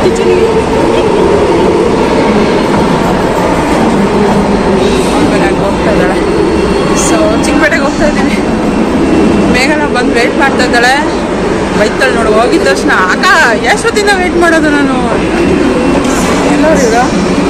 ಆಮೇಲೆ ಹೋಗ್ತಾ ಇದ್ದಾಳೆ ಸೊ ಚಿಕ್ಕಪೇಟೆಗೆ ಹೋಗ್ತಾ ಇದ್ದೀನಿ ಮೇಘನ ಬಂದು ವೆಯ್ಟ್ ಮಾಡ್ತಾ ಇದ್ದಾಳೆ ಬೈತಾಳೆ ನೋಡು ಹೋಗಿದ ತಕ್ಷಣ ಅಕ್ಕ ಎಷ್ಟೊತ್ತಿಂದ ವೆಯ್ಟ್ ಮಾಡೋದು ನಾನು ಎಲ್ಲರೂ ಈಗ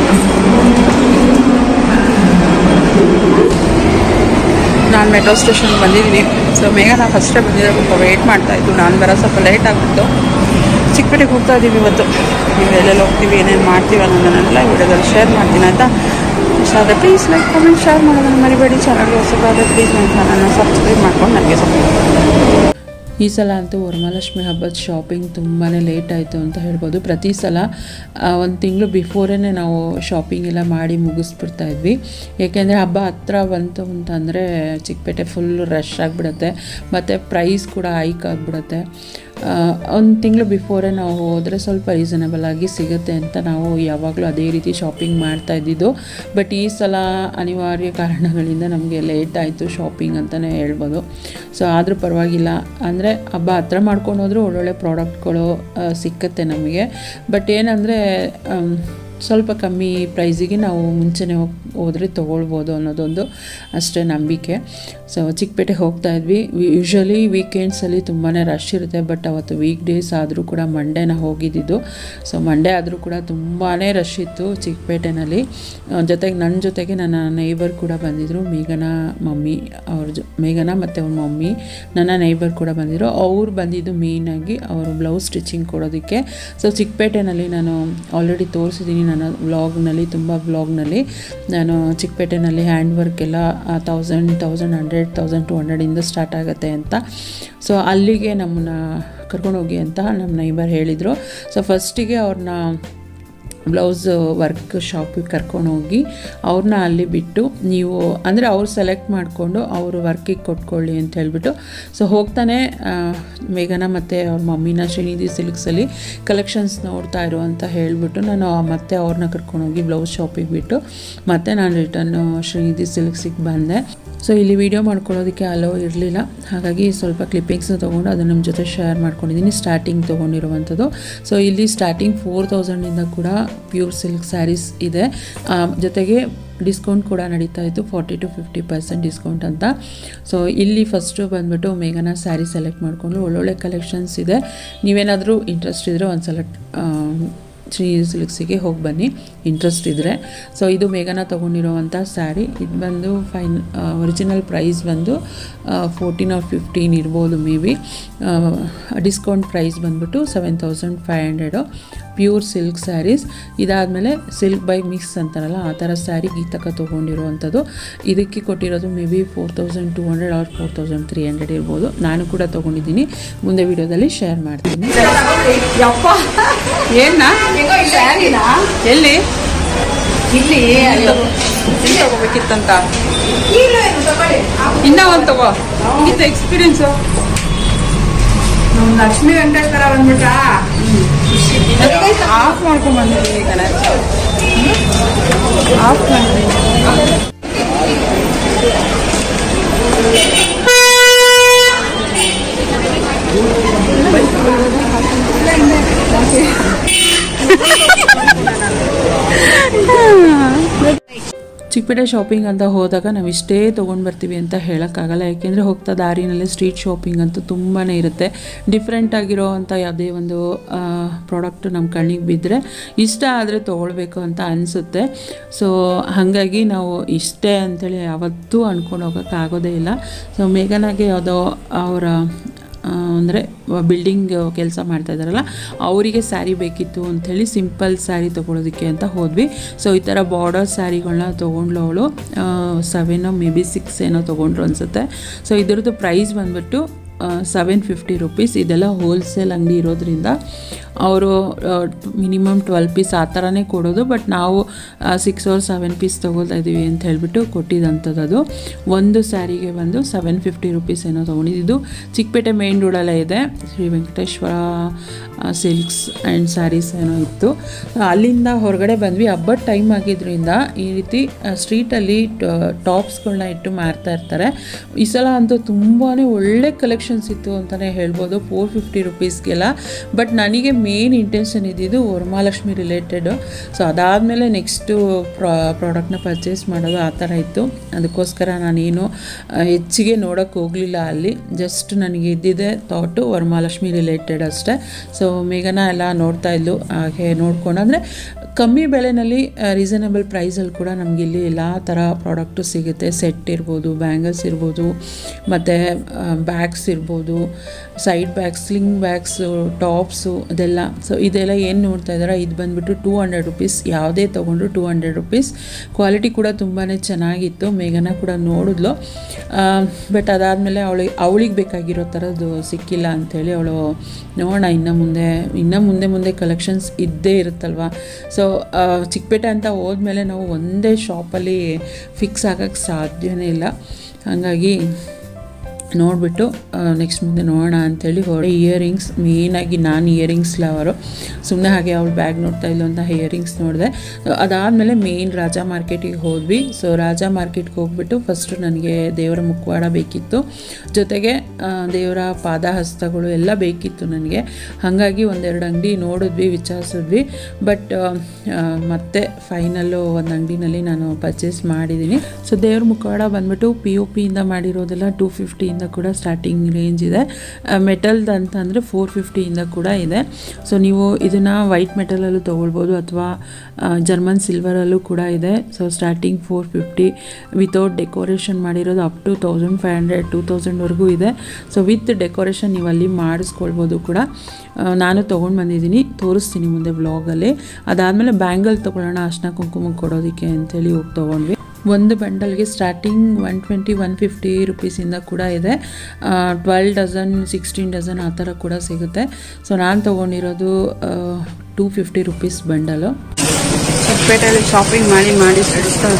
ನಾನು ಮೆಟ್ರೋ ಸ್ಟೇಷನ್ ಬಂದಿದ್ದೀನಿ ಸೊ ಮೇಘನ ಫಸ್ಟೇ ಬಂದಿದ್ದೆ ಸ್ವಲ್ಪ ವೆಯ್ಟ್ ಮಾಡ್ತಾ ಇದ್ದು ನಾನು ಬರೋ ಸ್ವಲ್ಪ ಲೇಟ್ ಆಗಿಬಿಟ್ಟು ಚಿಕ್ಕಪೇಟೆಗೆ ಹೋಗ್ತಾ ಇದ್ದೀವಿ ಇವತ್ತು ನೀವು ಎಲ್ಲೆಲ್ಲಿ ಹೋಗ್ತೀವಿ ಏನೇನು ಮಾಡ್ತೀವಿ ಅನ್ನೋದನ್ನೆಲ್ಲ ವಿಡಿಯೋದಲ್ಲಿ ಶೇರ್ ಮಾಡ್ತೀನಿ ಆಯಿತಾ ಇಷ್ಟ ಆದರೆ ಪ್ಲೀಸ್ ಲೈಕ್ ಕಮೆಂಟ್ ಶೇರ್ ಮಾಡೋದನ್ನು ಮರಿಬೇಡಿ ಚಾನಲ್ಗೆ ಹೊಸದಾದರೆ ಪ್ಲೀಸ್ ನನ್ನ ಚಾನಲ್ನ ಸಬ್ಸ್ಕ್ರೈಬ್ ಮಾಡ್ಕೊಂಡು ನನಗೆ ಸಪೋರ್ಟ್ ಈ ಸಲ ಅಂತೂ ವರಮಹಾಲಕ್ಷ್ಮಿ ಹಬ್ಬದ ಶಾಪಿಂಗ್ ತುಂಬಾ ಲೇಟ್ ಆಯಿತು ಅಂತ ಹೇಳ್ಬೋದು ಪ್ರತಿ ಸಲ ಒಂದು ತಿಂಗಳು ಬಿಫೋರೇ ನಾವು ಶಾಪಿಂಗ್ ಎಲ್ಲ ಮಾಡಿ ಮುಗಿಸ್ಬಿಡ್ತಾ ಇದ್ವಿ ಏಕೆಂದರೆ ಹಬ್ಬ ಹತ್ರ ಬಂತು ಅಂತಂದರೆ ಚಿಕ್ಕಪೇಟೆ ಫುಲ್ ರಶ್ ಆಗಿಬಿಡುತ್ತೆ ಮತ್ತು ಪ್ರೈಸ್ ಕೂಡ ಹೈಕ್ ಆಗಿಬಿಡುತ್ತೆ ಒಂದು ತಿಂಗಳು ಬಿಫೋರೇ ನಾವು ಹೋದರೆ ಸ್ವಲ್ಪ ರೀಸನಬಲ್ ಆಗಿ ಸಿಗುತ್ತೆ ಅಂತ ನಾವು ಯಾವಾಗಲೂ ಅದೇ ರೀತಿ ಶಾಪಿಂಗ್ ಮಾಡ್ತಾ ಇದ್ದಿದ್ದು ಬಟ್ ಈ ಸಲ ಅನಿವಾರ್ಯ ಕಾರಣಗಳಿಂದ ನಮಗೆ ಲೇಟ್ ಆಯಿತು ಶಾಪಿಂಗ್ ಅಂತಲೇ ಹೇಳ್ಬೋದು ಸೊ ಆದರೂ ಪರವಾಗಿಲ್ಲ ಅಂದರೆ ಹಬ್ಬ ಹತ್ರ ಮಾಡ್ಕೊಂಡು ಹೋದರೂ ಒಳ್ಳೊಳ್ಳೆ ಪ್ರಾಡಕ್ಟ್ಗಳು ಆ, ಸಿಕ್ಕತ್ತೆ ನಮಗೆ ಬಟ್ ಏನಂದರೆ ಸ್ವಲ್ಪ ಕಮ್ಮಿ ಪ್ರೈಸಿಗೆ ನಾವು ಮುಂಚೆನೇ ಹೋಗಿ ಹೋದರೆ ತೊಗೊಳ್ಬೋದು ಅನ್ನೋದೊಂದು ಅಷ್ಟೇ ನಂಬಿಕೆ ಸೊ ಚಿಕ್ಕಪೇಟೆಗೆ ಹೋಗ್ತಾ ಇದ್ವಿ ಯೂಶ್ವಲಿ ವೀಕೆಂಡ್ಸಲ್ಲಿ ತುಂಬಾ ರಶ್ ಇರುತ್ತೆ ಬಟ್ ಅವತ್ತು ವೀಕ್ ಡೇಸ್ ಆದರೂ ಕೂಡ ಮಂಡೇನ ಹೋಗಿದ್ದಿದ್ದು ಸೊ ಮಂಡೇ ಆದರೂ ಕೂಡ ತುಂಬಾ ರಶ್ ಇತ್ತು ಚಿಕ್ಕಪೇಟೆನಲ್ಲಿ ಆ, ಜೊತೆಗೆ ನನ್ನ ಜೊತೆಗೆ ನನ್ನ ನೈಬರ್ ಕೂಡ ಬಂದಿದ್ದರು ಮೇಘನ ಮಮ್ಮಿ ಅವ್ರ ಜೊ ಮೇಘನ ಮತ್ತು ಅವ್ರ ಮಮ್ಮಿ ನನ್ನ ನೈಬರ್ ಕೂಡ ಬಂದಿದ್ರು ಅವ್ರು ಬಂದಿದ್ದು ಮೇಯ್ನಾಗಿ ಅವರು ಬ್ಲೌಸ್ ಸ್ಟಿಚಿಂಗ್ ಕೊಡೋದಕ್ಕೆ ಸೊ ಚಿಕ್ಕಪೇಟೆನಲ್ಲಿ ನಾನು ಆಲ್ರೆಡಿ ತೋರಿಸಿದ್ದೀನಿ ನನ್ನ ವ್ಲಾಗ್ನಲ್ಲಿ ತುಂಬ ವ್ಲಾಗ್ನಲ್ಲಿ ನಾನು ಚಿಕ್ಕಪೇಟೆನಲ್ಲಿ ಹ್ಯಾಂಡ್ ವರ್ಕ್ ಎಲ್ಲ thousand thousand hundred thousand to ಹಂಡ್ರೆಡಿಂದ ಸ್ಟಾರ್ಟ್ ಆಗುತ್ತೆ ಅಂತ ಸೊ ಅಲ್ಲಿಗೆ ನಮ್ಮನ್ನ ಕರ್ಕೊಂಡೋಗಿ ಅಂತ ನಮ್ಮ ನೈಬರ್ ಹೇಳಿದರು ಸೊ ಫಸ್ಟಿಗೆ ಅವ್ರನ್ನ ಬ್ಲೌಸ್ ವರ್ಕ್ ಶಾಪಿಗೆ ಕರ್ಕೊಂಡು ಹೋಗಿ ಅವ್ರನ್ನ ಅಲ್ಲಿ ಬಿಟ್ಟು ನೀವು ಅಂದರೆ ಅವ್ರು ಸೆಲೆಕ್ಟ್ ಮಾಡಿಕೊಂಡು ಅವರು ವರ್ಕಿಗೆ ಕೊಟ್ಕೊಳ್ಳಿ ಅಂತ ಹೇಳ್ಬಿಟ್ಟು ಸೊ ಹೋಗ್ತಾನೆ ಆ, ಮೇಘನ ಮತ್ತು ಅವ್ರ ಮಮ್ಮಿನ ಶ್ರೀನಿಧಿ ಸಿಲ್ಕ್ಸಲ್ಲಿ ಕಲೆಕ್ಷನ್ಸ್ ನೋಡ್ತಾ ಇರು ಅಂತ ಹೇಳಿಬಿಟ್ಟು ನಾನು ಮತ್ತೆ ಅವ್ರನ್ನ ಕರ್ಕೊಂಡೋಗಿ ಬ್ಲೌಸ್ ಶಾಪಿಗೆ ಬಿಟ್ಟು ಮತ್ತೆ ನಾನು ರಿಟರ್ನ್ ಶ್ರೀನಿಧಿ ಸಿಲ್ಕ್ಸಿಗೆ ಬಂದೆ ಸೊ ಇಲ್ಲಿ ವಿಡಿಯೋ ಮಾಡ್ಕೊಳ್ಳೋದಕ್ಕೆ ಅಲೋ ಇರಲಿಲ್ಲ ಹಾಗಾಗಿ ಸ್ವಲ್ಪ ಕ್ಲಿಪ್ಪಿಂಗ್ಸ್ನ ತೊಗೊಂಡು ಅದನ್ನು ನಿಮ್ಮ ಜೊತೆ ಶೇರ್ ಮಾಡ್ಕೊಂಡಿದ್ದೀನಿ ಸ್ಟಾರ್ಟಿಂಗ್ ತೊಗೊಂಡಿರುವಂಥದ್ದು ಸೊ ಇಲ್ಲಿ ಸ್ಟಾರ್ಟಿಂಗ್ ಫೋರ್ ತೌಸಂಡಿಂದ ಕೂಡ ಪ್ಯೂರ್ ಸಿಲ್ಕ್ ಸ್ಯಾರೀಸ್ ಇದೆ ಆ, ಜೊತೆಗೆ ಡಿಸ್ಕೌಂಟ್ ಕೂಡ ನಡೀತಾ ಇತ್ತು forty to fifty percent discount ಅಂತ ಸೊ ಇಲ್ಲಿ ಫಸ್ಟು ಬಂದುಬಿಟ್ಟು ಮೇಘನ ಸ್ಯಾರಿ ಸೆಲೆಕ್ಟ್ ಮಾಡಿಕೊಂಡು ಒಳ್ಳೊಳ್ಳೆ ಕಲೆಕ್ಷನ್ಸ್ ಇದೆ ನೀವೇನಾದರೂ ಇಂಟ್ರೆಸ್ಟ್ ಇದ್ದರೆ ಒಂದು ಸಲ ಶ್ರೀ ಸಿಲ್ಕ್ಸಿಗೆ ಹೋಗಿ ಬನ್ನಿ ಇಂಟ್ರೆಸ್ಟ್ ಇದ್ದರೆ ಸೊ ಇದು ಮೇಘನ ತೊಗೊಂಡಿರೋವಂಥ ಸ್ಯಾರಿ ಇದು ಬಂದು ಫೈನ್ ಒರಿಜಿನಲ್ ಪ್ರೈಸ್ ಬಂದು ಫೋರ್ಟೀನ್ ಆರ್ ಫಿಫ್ಟೀನ್ ಇರ್ಬೋದು ಮೇ ಬಿ ಡಿಸ್ಕೌಂಟ್ ಪ್ರೈಸ್ ಬಂದ್ಬಿಟ್ಟು seven thousand five hundred pure silk saris ಇದಾದಮೇಲೆ ಸಿಲ್ಕ್ ಬೈ ಮಿಕ್ಸ್ ಅಂತಾರಲ್ಲ ಆ ಥರ ಸ್ಯಾರಿ ಗೀತಕ ತೊಗೊಂಡಿರುವಂಥದ್ದು ಇದಕ್ಕೆ ಕೊಟ್ಟಿರೋದು maybe four thousand two hundred or four thousand three hundred ಇರ್ಬೋದು ನಾನು ಕೂಡ ತೊಗೊಂಡಿದ್ದೀನಿ ಮುಂದೆ ವಿಡಿಯೋದಲ್ಲಿ ಶೇರ್ ಮಾಡ್ತೀನಿ ಯಪ್ಪ ಏನ ಎಲ್ಲಿ ಇಲ್ಲಿ ಎಲ್ಲಿ ತಗೋಬೇಕಿತ್ತಂತ ಇನ್ನ ಒಂದು ತಗೋ ಮುಗಿತ ಎಕ್ಸ್ಪೀರಿಯನ್ಸು ನಮ್ ಲಕ್ಷ್ಮೀ ವೆಂಕಟೇಶ್ವರ ಬಂದ್ಬಿಟ್ಟ ಆಫ್ ಮಾಡ್ಕೊಂಡ್ ಬಂದಿದ್ದೀನಿ ಕಣ ಆಫ್ ಮಾಡಿದ್ದೀನಿ ಚಿಕ್ಕಪೇಟೆ ಶಾಪಿಂಗ್ ಅಂತ ಹೋದಾಗ ನಾವು ಇಷ್ಟೇ ತೊಗೊಂಡು ಬರ್ತೀವಿ ಅಂತ ಹೇಳೋಕ್ಕಾಗಲ್ಲ ಯಾಕೆಂದರೆ ಹೋಗ್ತಾ ದಾರಿನಲ್ಲಿ ಸ್ಟ್ರೀಟ್ ಶಾಪಿಂಗ್ ಅಂತೂ ತುಂಬಾ ಇರುತ್ತೆ ಡಿಫ್ರೆಂಟ್ ಆಗಿರೋ ಅಂಥ ಯಾವುದೇ ಒಂದು ಪ್ರಾಡಕ್ಟ್ ನಮ್ಮ ಕಣ್ಣಿಗೆ ಬಿದ್ದರೆ ಇಷ್ಟ ಆದರೆ ತೊಗೊಳ್ಬೇಕು ಅಂತ ಅನಿಸುತ್ತೆ ಸೊ ಹಾಗಾಗಿ ನಾವು ಇಷ್ಟೇ ಅಂಥೇಳಿ ಯಾವತ್ತೂ ಅಂದ್ಕೊಂಡು ಹೋಗೋಕ್ಕಾಗೋದೇ ಇಲ್ಲ ಸೊ ಮೇಘನಾಗೆ ಯಾವುದೋ ಅವರ ಅಂದರೆ ಬಿಲ್ಡಿಂಗ್ ಕೆಲಸ ಮಾಡ್ತಾ ಇದ್ದಾರಲ್ಲ ಅವರಿಗೆ ಸ್ಯಾರಿ ಬೇಕಿತ್ತು ಅಂಥೇಳಿ ಸಿಂಪಲ್ ಸ್ಯಾರಿ ತೊಗೊಳೋದಕ್ಕೆ ಅಂತ ಹೋದ್ವಿ ಸೊ ಈ ಥರ ಬಾರ್ಡರ್ ಸ್ಯಾರಿಗಳನ್ನ ತೊಗೊಂಡ್ಲು ಅವಳು ಸೆವೆನೋ ಮೇ ಬಿ ಸಿಕ್ಸ್ ಏನೋ ತೊಗೊಂಡ್ರು ಅನಿಸುತ್ತೆ ಸೊ ಇದ್ರದ್ದು ಪ್ರೈಸ್ ಬಂದ್ಬಿಟ್ಟು ಸೆವೆನ್ ಫಿಫ್ಟಿ ರುಪೀಸ್ ಇದೆಲ್ಲ ಹೋಲ್ಸೇಲ್ ಅಂಗಡಿ ಇರೋದ್ರಿಂದ ಅವರು ಮಿನಿಮಮ್ ಟ್ವೆಲ್ ಪೀಸ್ ಆ ಥರನೇ ಕೊಡೋದು ಬಟ್ ನಾವು ಸಿಕ್ಸ್ ಆರ್ ಸೆವೆನ್ ಪೀಸ್ ತೊಗೊಳ್ತಾ ಇದ್ದೀವಿ ಅಂತ ಹೇಳಿಬಿಟ್ಟು ಕೊಟ್ಟಿದ್ದಂಥದ್ದು ಅದು ಒಂದು ಸ್ಯಾರಿಗೆ ಬಂದು ಸೆವೆನ್ ಫಿಫ್ಟಿ ರುಪೀಸ್ ಏನೋ ತೊಗೊಂಡಿದ್ದು ಚಿಕ್ಕಪೇಟೆ ಮೇನ್ ರೋಡಲ್ಲೇ ಇದೆ ಶ್ರೀ ವೆಂಕಟೇಶ್ವರ ಸಿಲ್ಕ್ಸ್ ಆ್ಯಂಡ್ ಸ್ಯಾರೀಸ್ ಏನೋ ಇತ್ತು ಅಲ್ಲಿಂದ ಹೊರಗಡೆ ಬಂದ್ವಿ ಹಬ್ಬದ ಟೈಮ್ ಆಗಿದ್ದರಿಂದ ಈ ರೀತಿ ಸ್ಟ್ರೀಟಲ್ಲಿ ಟಾಪ್ಸ್ಗಳನ್ನ ಇಟ್ಟು ಮಾರ್ತಾ ಇರ್ತಾರೆ ಈ ಸಲ ಅಂತೂ ತುಂಬಾ ಒಳ್ಳೆ ಕಲೆಕ್ಷನ್ಸ್ ಇತ್ತು ಅಂತಲೇ ಹೇಳ್ಬೋದು ಫೋರ್ ಫಿಫ್ಟಿ ರುಪೀಸ್ಗೆಲ್ಲ ಬಟ್ ನನಗೆ ಮೇನ್ ಇಂಟೆನ್ಷನ್ ಇದ್ದಿದ್ದು ವರಮಹಾಲಕ್ಷ್ಮಿ ರಿಲೇಟೆಡು ಸೊ ಅದಾದಮೇಲೆ ನೆಕ್ಸ್ಟು ಪ್ರಾ ಪ್ರಾಡಕ್ಟ್ನ ಪರ್ಚೇಸ್ ಮಾಡೋದು ಆ ಥರ ಇತ್ತು ಅದಕ್ಕೋಸ್ಕರ ನಾನೇನು ಆ, ಹೆಚ್ಚಿಗೆ ನೋಡೋಕ್ಕೆ ಹೋಗಲಿಲ್ಲ ಅಲ್ಲಿ ಜಸ್ಟ್ ನನಗೆ ಇದ್ದಿದ್ದೆ ಥಾಟು ವರಮಹಾಲಕ್ಷ್ಮಿ ರಿಲೇಟೆಡ್ ಅಷ್ಟೇ ಸೊ ಮೇಘನ ಎಲ್ಲ ನೋಡ್ತಾ ಇದ್ಲು ಹಾಗೆ ನೋಡ್ಕೊಂಡು ಅಂದರೆ ಕಮ್ಮಿ ಬೆಲೆನಲ್ಲಿ ರೀಸನಬಲ್ ಪ್ರೈಸಲ್ಲಿ ಕೂಡ ನಮಗೆ ಇಲ್ಲಿ ಎಲ್ಲ ಥರ ಪ್ರಾಡಕ್ಟು ಸಿಗುತ್ತೆ ಸೆಟ್ ಇರ್ಬೋದು ಬ್ಯಾಂಗಲ್ಸ್ ಇರ್ಬೋದು ಮತ್ತು ಬ್ಯಾಗ್ಸ್ ಇರ್ಬೋದು side bags sling bags tops ಅದೆಲ್ಲ ಸೊ ಇದೆಲ್ಲ ಏನು ನೋಡ್ತಾ ಇದ್ದಾರೆ ಇದು ಬಂದುಬಿಟ್ಟು ಟೂ ಹಂಡ್ರೆಡ್ ರುಪೀಸ್ ಯಾವುದೇ ತೊಗೊಂಡ್ರು ಟೂ ಹಂಡ್ರೆಡ್ ರುಪೀಸ್ ಕ್ವಾಲಿಟಿ ಕೂಡ ತುಂಬಾ ಚೆನ್ನಾಗಿತ್ತು ಮೇಘನ ಕೂಡ ನೋಡಿದ್ಲು ಬಟ್ ಅದಾದಮೇಲೆ ಅವಳಿಗೆ ಅವಳಿಗೆ ಬೇಕಾಗಿರೋ ಥರದ್ದು ಸಿಕ್ಕಿಲ್ಲ ಅಂಥೇಳಿ ಅವಳು ನೋಡೋಣ ಇನ್ನು ಮುಂದೆ ಇನ್ನು ಮುಂದೆ ಮುಂದೆ ಕಲೆಕ್ಷನ್ಸ್ ಇದ್ದೇ ಇರುತ್ತಲ್ವ ಸೊ ಚಿಕ್ಕಪೇಟೆ ಅಂತ ಹೋದ್ಮೇಲೆ ನಾವು ಒಂದೇ ಶಾಪಲ್ಲಿ ಫಿಕ್ಸ್ ಆಗೋಕ್ಕೆ ಸಾಧ್ಯನೇ ಇಲ್ಲ ಹಾಗಾಗಿ ನೋಡಿಬಿಟ್ಟು ನೆಕ್ಸ್ಟ್ ಮುಂದೆ ನೋಡೋಣ ಅಂಥೇಳಿ ಹೊರಡೆ ಇಯರಿಂಗ್ಸ್ ಮೇಯ್ನಾಗಿ ನಾನು ಇಯರಿಂಗ್ಸ್ ಲವರು ಸುಮ್ಮನೆ ಹಾಗೆ ಅವಳು ಬ್ಯಾಗ್ ನೋಡ್ತಾ ಇದ್ಲು ಅಂತ ಇಯರಿಂಗ್ಸ್ ನೋಡಿದೆ ಅದಾದಮೇಲೆ ಮೇಯ್ನ್ ರಾಜಾ ಮಾರ್ಕೆಟಿಗೆ ಹೋದ್ವಿ ಸೊ ರಾಜಾ ಮಾರ್ಕೆಟ್ಗೆ ಹೋಗ್ಬಿಟ್ಟು ಫಸ್ಟು ನನಗೆ ದೇವರ ಮುಖವಾಡ ಬೇಕಿತ್ತು ಜೊತೆಗೆ ಆ, ದೇವರ ಪಾದಹಸ್ತಗಳು ಎಲ್ಲ ಬೇಕಿತ್ತು ನನಗೆ ಹಾಗಾಗಿ ಒಂದೆರಡು ಅಂಗಡಿ ನೋಡಿದ್ವಿ ವಿಚಾರಿಸಿದ್ವಿ ಬಟ್ ಮತ್ತೆ ಫೈನಲ್ಲು ಒಂದು ಅಂಗಡಿನಲ್ಲಿ ನಾನು ಪರ್ಚೇಸ್ ಮಾಡಿದ್ದೀನಿ ಸೊ ದೇವ್ರ ಮುಖವಾಡ ಬಂದ್ಬಿಟ್ಟು ಪಿ ಒ ಪಿಯಿಂದ ಮಾಡಿರೋದೆಲ್ಲ ಟೂ ಫಿಫ್ಟಿಯಿಂದ ಕೂಡ ಸ್ಟಾರ್ಟಿಂಗ್ ರೇಂಜ್ ಇದೆ ಮೆಟಲ್ದು ಅಂತ ಅಂದರೆ ಫೋರ್ ಫಿಫ್ಟಿಯಿಂದ ಕೂಡ ಇದೆ ಸೊ ನೀವು ಇದನ್ನು ವೈಟ್ ಮೆಟಲಲ್ಲೂ ತೊಗೊಳ್ಬೋದು ಅಥವಾ ಜರ್ಮನ್ ಸಿಲ್ವರಲ್ಲೂ ಕೂಡ ಇದೆ so starting four fifty without decoration ಮಾಡಿರೋದು up to thousand five hundred two ತೌಸಂಡ್ವರೆಗೂ ಇದೆ ಸೊ ವಿತ್ ಡೆಕೋರೇಷನ್ ನೀವು ಅಲ್ಲಿ ಮಾಡಿಸ್ಕೊಳ್ಬೋದು ಕೂಡ ಆ, ನಾನು ತೊಗೊಂಡು ಬಂದಿದ್ದೀನಿ ತೋರಿಸ್ತೀನಿ ಮುಂದೆ ವ್ಲಾಗಲ್ಲಿ ಅದಾದಮೇಲೆ ಬ್ಯಾಂಗಲ್ ತೊಗೊಳ್ಳೋಣ ಅರ್ಶಿನ ಕುಂಕುಮ ಕೊಡೋದಕ್ಕೆ ಅಂತೇಳಿ ಹೋಗಿ ತೊಗೊಂಡ್ವಿ ಒಂದು ಬಂಡಲ್ಗೆ starting one twenty one fifty ರುಪೀಸಿಂದ ಕೂಡ ಇದೆ ಟ್ವೆಲ್ ಡಜನ್ ಸಿಕ್ಸ್ಟೀನ್ ಡಜನ್ ಆ ಥರ ಕೂಡ ಸಿಗುತ್ತೆ ಸೊ ನಾನು ತೊಗೊಂಡಿರೋದು ಟೂ ಫಿಫ್ಟಿ ರುಪೀಸ್ ಬಂಡಲು ಚಿಕ್ಕಪೇಟೆಯಲ್ಲಿ ಶಾಪಿಂಗ್ ಮಾಡಿ ಮಾಡಿ ಸುಸ್ತಾ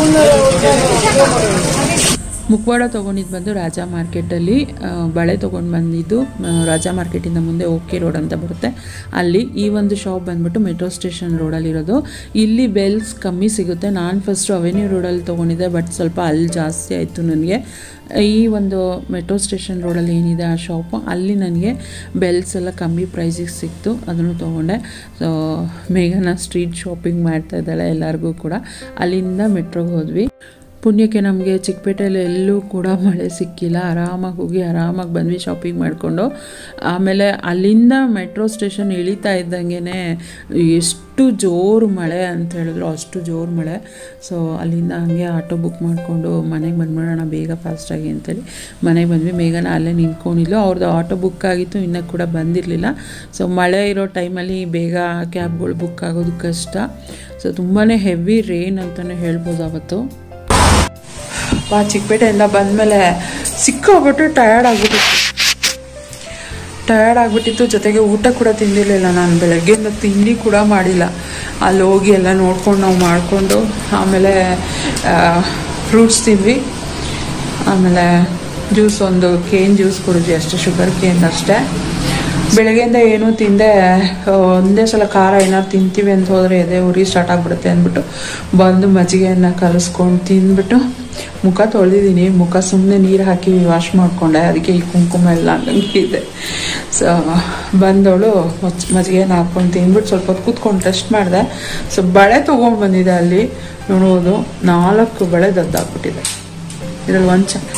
ಮುಖವಾಡ ತೊಗೊಂಡಿದ್ದು ಬಂದು ರಾಜಾ ಮಾರ್ಕೆಟಲ್ಲಿ ಆ, ಬಳೆ ತೊಗೊಂಡು ಬಂದಿದ್ದು ಆ, ರಾಜಾ ಮಾರ್ಕೆಟಿಂದ ಮುಂದೆ ಓಕೆ ರೋಡ್ ಅಂತ ಬರುತ್ತೆ ಅಲ್ಲಿ ಈ ಒಂದು ಶಾಪ್ ಬಂದ್ಬಿಟ್ಟು ಮೆಟ್ರೋ ಸ್ಟೇಷನ್ ರೋಡಲ್ಲಿರೋದು ಇಲ್ಲಿ ಬೆಲ್ಸ್ ಕಮ್ಮಿ ಸಿಗುತ್ತೆ ನಾನು ಫಸ್ಟು ಅವೆನ್ಯೂ ರೋಡಲ್ಲಿ ತೊಗೊಂಡಿದ್ದೆ ಬಟ್ ಸ್ವಲ್ಪ ಅಲ್ಲಿ ಜಾಸ್ತಿ ಆಯಿತು ನನಗೆ ಈ ಒಂದು ಮೆಟ್ರೋ ಸ್ಟೇಷನ್ ರೋಡಲ್ಲಿ ಏನಿದೆ ಆ ಶಾಪು ಅಲ್ಲಿ ನನಗೆ ಬೆಲ್ಸ್ ಎಲ್ಲ ಕಮ್ಮಿ ಪ್ರೈಸಿಗೆ ಸಿಕ್ತು ಅದನ್ನು ತೊಗೊಂಡೆ ಸೊ ಮೇಘನ ಸ್ಟ್ರೀಟ್ ಶಾಪಿಂಗ್ ಮಾಡ್ತಾ ಇದ್ದಾಳೆ ಎಲ್ಲರಿಗೂ ಕೂಡ ಅಲ್ಲಿಂದ ಮೆಟ್ರೋಗೆ ಹೋದ್ವಿ ಪುಣ್ಯಕ್ಕೆ ನಮಗೆ ಚಿಕ್ಕಪೇಟೆಯಲ್ಲಿ ಎಲ್ಲೂ ಕೂಡ ಮಳೆ ಸಿಕ್ಕಿಲ್ಲ ಆರಾಮಾಗಿ ಹೋಗಿ ಆರಾಮಾಗಿ ಬಂದ್ವಿ ಶಾಪಿಂಗ್ ಮಾಡಿಕೊಂಡು ಆಮೇಲೆ ಅಲ್ಲಿಂದ ಮೆಟ್ರೋ ಸ್ಟೇಷನ್ ಇಳಿತಾ ಇದ್ದಂಗೆ ಎಷ್ಟು ಜೋರು ಮಳೆ ಅಂತ ಹೇಳಿದ್ರು ಅಷ್ಟು ಜೋರು ಮಳೆ ಸೊ ಅಲ್ಲಿಂದ ಹಂಗೆ ಆಟೋ ಬುಕ್ ಮಾಡಿಕೊಂಡು ಮನೆಗೆ ಬಂದ್ಬಿಡೋಣ ಬೇಗ ಫಾಸ್ಟಾಗಿ ಅಂತೇಳಿ ಮನೆಗೆ ಬಂದ್ವಿ ಮೇಘನ ಅಲ್ಲೇ ನಿಂತ್ಕೊಂಡಿದ್ಲು ಅವ್ರದ್ದು ಆಟೋ ಬುಕ್ ಆಗಿತ್ತು ಇನ್ನೂ ಕೂಡ ಬಂದಿರಲಿಲ್ಲ ಸೊ ಮಳೆ ಇರೋ ಟೈಮಲ್ಲಿ ಬೇಗ ಕ್ಯಾಬ್ಗಳು ಬುಕ್ ಆಗೋದು ಕಷ್ಟ ಸೊ ತುಂಬಾ ಹೆವಿ ರೇನ್ ಅಂತಲೇ ಹೇಳ್ಬೋದು ಅವತ್ತು ಬಾ ಚಿಕ್ಕಪೇಟೆಯಿಂದ ಬಂದಮೇಲೆ ಸಿಕ್ಕೋಗ್ಬಿಟ್ಟು ಟಯರ್ಡ್ ಆಗ್ಬಿಟ್ಟಿತ್ತು ಟಯರ್ಡ್ ಆಗಿಬಿಟ್ಟಿತ್ತು ಜೊತೆಗೆ ಊಟ ಕೂಡ ತಿಂದಿರಲಿಲ್ಲ ನಾನು ಬೆಳಗ್ಗೆಯಿಂದ ತಿಂಡಿ ಕೂಡ ಮಾಡಿಲ್ಲ ಅಲ್ಲಿ ಹೋಗಿ ಎಲ್ಲ ನೋಡ್ಕೊಂಡು ನಾವು ಮಾಡಿಕೊಂಡು ಆಮೇಲೆ ಫ್ರೂಟ್ಸ್ ತಿಂದ್ವಿ ಆಮೇಲೆ ಜ್ಯೂಸ್ ಒಂದು ಕೇನ್ ಜ್ಯೂಸ್ ಕುಡಿದ್ವಿ ಅಷ್ಟೇ ಶುಗರ್ ಕೇನ್ ಅಷ್ಟೇ ಬೆಳಗ್ಗೆಯಿಂದ ಏನೂ ತಿಂದೆ ಆ, ಒಂದೇ ಸಲ ಖಾರ ಏನಾದ್ರು ತಿಂತೀವಿ ಅಂತ ಹೋದರೆ ಎದೆ ಉರಿ ಸ್ಟಾರ್ಟ್ ಆಗಿಬಿಡುತ್ತೆ ಅಂದ್ಬಿಟ್ಟು ಬಂದು ಮಜ್ಜಿಗೆಯನ್ನು ಕಲಿಸ್ಕೊಂಡು ತಿಂದ್ಬಿಟ್ಟು ಮುಖ ತೊಳೆದಿದ್ದೀನಿ ಮುಖ ಸುಮ್ಮನೆ ನೀರು ಹಾಕಿ ವಾಶ್ ಮಾಡಿಕೊಂಡೆ ಅದಕ್ಕೆ ಈ ಕುಂಕುಮ ಎಲ್ಲ ಹಂಗೆ ಇದೆ ಸೊ ಬಂದವಳು ಮಚ್ ಮಜ್ಜಿಗೆನ ಹಾಕ್ಕೊಂಡು ತಿಂದ್ಬಿಟ್ಟು ಸ್ವಲ್ಪ ಹೊತ್ತು ಕೂತ್ಕೊಂಡು ರೆಸ್ಟ್ ಮಾಡಿದೆ ಸೊ ಬಳೆ ತೊಗೊಂಡು ಬಂದಿದೆ ಅಲ್ಲಿ ನೋಡ್ಬೋದು ನಾಲ್ಕು ಬಳೆ ದದ್ದಾಕ್ಬಿಟ್ಟಿದೆ ಇದರಲ್ಲಿ ಒಂದು ಚ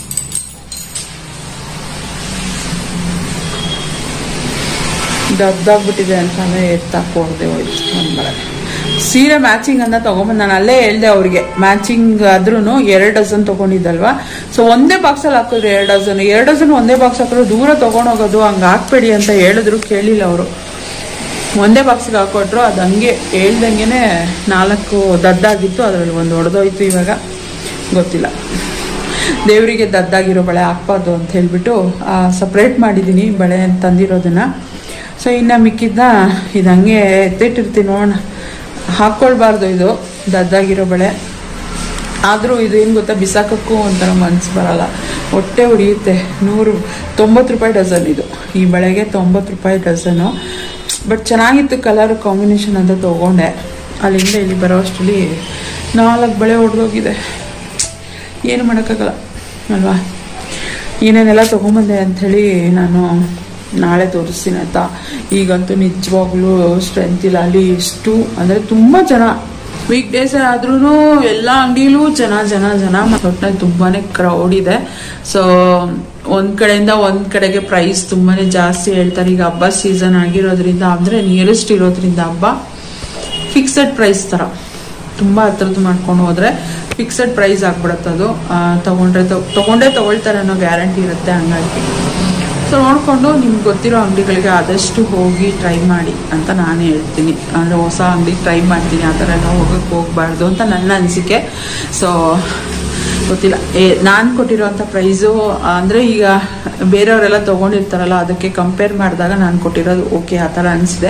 ದದ್ದಾಗ್ಬಿಟ್ಟಿದೆ ಅಂತಾನೆ ಎತ್ತಾಕ್ ಹೋಗ್ದೆ ಹೋಯ್ತು ಒಂದು ಬಳೆ ಸೀರೆ ಮ್ಯಾಚಿಂಗ್ ಅಂತ ತಗೊಂಬಂದು ನಾನು ಅಲ್ಲೇ ಹೇಳ್ದೆ ಅವ್ರಿಗೆ ಮ್ಯಾಚಿಂಗ್ ಆದ್ರೂ ಎರಡು ಡಜನ್ ತಗೊಂಡಿದ್ದಲ್ವಾ ಸೊ ಒಂದೇ ಬಾಕ್ಸಲ್ಲಿ ಹಾಕಿದ್ರು ಎರಡು ಡಜನ್ ಎರಡು ಡಜನ್ ಒಂದೇ ಬಾಕ್ಸ್ ಹಾಕಿದ್ರು ದೂರ ತಗೊಂಡೋಗೋದು ಹಂಗೆ ಹಾಕ್ಬೇಡಿ ಅಂತ ಹೇಳಿದ್ರು ಕೇಳಿಲ್ಲ ಅವರು ಒಂದೇ ಬಾಕ್ಸ್ಗೆ ಹಾಕೊಟ್ರು ಅದು ಹಂಗೆ ಹೇಳ್ದಂಗೆ ನಾಲ್ಕು ದದ್ದಾಗಿತ್ತು ಅದರಲ್ಲಿ ಒಂದು ಹೊಡೆದೋಯ್ತು ಇವಾಗ ಗೊತ್ತಿಲ್ಲ ದೇವರಿಗೆ ದದ್ದಾಗಿರೋ ಬಳೆ ಹಾಕ್ಬಾರ್ದು ಅಂತ ಹೇಳ್ಬಿಟ್ಟು ಸಪ್ರೇಟ್ ಮಾಡಿದ್ದೀನಿ ಬಳೆ ತಂದಿರೋದನ್ನ ಸೊ ಇನ್ನು ಮಿಕ್ಕಿದ್ದ ಇದು ಹಂಗೆ ಎತ್ತಿಟ್ಟಿರ್ತೀನಿ ನೋಡೋಣ ಹಾಕ್ಕೊಳ್ಬಾರ್ದು ಇದು ದದ್ದಾಗಿರೋ ಬಳೆ ಆದರೂ ಇದೇನು ಗೊತ್ತಾ ಬಿಸಾಕಕ್ಕೂ ಒಂಥರ ಮನ್ಸು ಬರಲ್ಲ ಹೊಟ್ಟೆ ಉರಿಯುತ್ತೆ ನೂರು ತೊಂಬತ್ತು ರೂಪಾಯಿ ಡಜನ್ ಇದು ಈ ಬಳೆಗೆ ತೊಂಬತ್ತು ರೂಪಾಯಿ ಡಜನು ಬಟ್ ಚೆನ್ನಾಗಿತ್ತು ಕಲರ್ ಕಾಂಬಿನೇಷನ್ ಅಂತ ತೊಗೊಂಡೆ ಅಲ್ಲಿಂದ ಇಲ್ಲಿ ಬರೋ ಅಷ್ಟರಲ್ಲಿ ನಾಲ್ಕು ಬಳೆ ಹೊಡೆದೋಗಿದೆ ಏನು ಮಾಡೋಕ್ಕಾಗಲ್ಲ ಅಲ್ವಾ ಏನೇನೆಲ್ಲ ತೊಗೊಂಬಂದೆ ಅಂಥೇಳಿ ನಾನು ನಾಳೆ ತೋರಿಸ್ತೀನಿ ಆಯ್ತಾ ಈಗಂತೂ ನಿಜವಾಗ್ಲೂ ಸ್ಟ್ರೆಂತ್ ಇಲ್ಲ ಅಲ್ಲಿ ಎಷ್ಟು ಅಂದರೆ ತುಂಬ ಜನ ವೀಕ್ ಡೇಸ್ ಆದ್ರೂ ಎಲ್ಲ ಅಂಗಡಿಲೂ ಜನ ಜನ ಜನ ಒಟ್ಟಿನಲ್ಲಿ ತುಂಬಾನೇ ಕ್ರೌಡ್ ಇದೆ ಸೊ ಒಂದ್ ಕಡೆಯಿಂದ ಒಂದ್ ಕಡೆಗೆ ಪ್ರೈಸ್ ತುಂಬಾನೇ ಜಾಸ್ತಿ ಹೇಳ್ತಾರೆ ಈಗ ಹಬ್ಬ ಸೀಸನ್ ಆಗಿರೋದ್ರಿಂದ ಅಂದ್ರೆ ನಿಯರೆಸ್ಟ್ ಇರೋದ್ರಿಂದ ಹಬ್ಬ ಫಿಕ್ಸೆಡ್ ಪ್ರೈಸ್ ತರ ತುಂಬಾ ಹತ್ರದ್ದು ಮಾಡ್ಕೊಂಡು ಹೋದ್ರೆ ಫಿಕ್ಸೆಡ್ ಪ್ರೈಸ್ ಆಗ್ಬಿಡುತ್ತೆ ಅದು ಆ, ತಗೊಂಡ್ರೆ ತಗೊ- ತಗೊಂಡೇ ತಗೊಳ್ತಾರೆ ಅನ್ನೋ ಗ್ಯಾರಂಟಿ ಇರುತ್ತೆ ಹಂಗಾಗಿ ಸೊ ನೋಡಿಕೊಂಡು ನಿಮ್ಗೆ ಗೊತ್ತಿರೋ ಅಂಗಡಿಗಳಿಗೆ ಆದಷ್ಟು ಹೋಗಿ ಟ್ರೈ ಮಾಡಿ ಅಂತ ನಾನು ಹೇಳ್ತೀನಿ ಅಂದರೆ ಹೊಸ ಅಂಗಡಿ ಟ್ರೈ ಮಾಡ್ತೀನಿ ಆ ಥರ ಎಲ್ಲ ಹೋಗಕ್ಕೆ ಹೋಗಬಾರ್ದು ಅಂತ ನನ್ನ ಅನಿಸಿಕೆ ಸೊ ಗೊತ್ತಿಲ್ಲ ಏ ನಾನು ಕೊಟ್ಟಿರೋಂಥ ಪ್ರೈಸು ಅಂದರೆ ಈಗ ಬೇರೆಯವರೆಲ್ಲ ತೊಗೊಂಡಿರ್ತಾರಲ್ಲ ಅದಕ್ಕೆ ಕಂಪೇರ್ ಮಾಡಿದಾಗ ನಾನು ಕೊಟ್ಟಿರೋದು ಓಕೆ ಆ ಥರ ಅನಿಸಿದೆ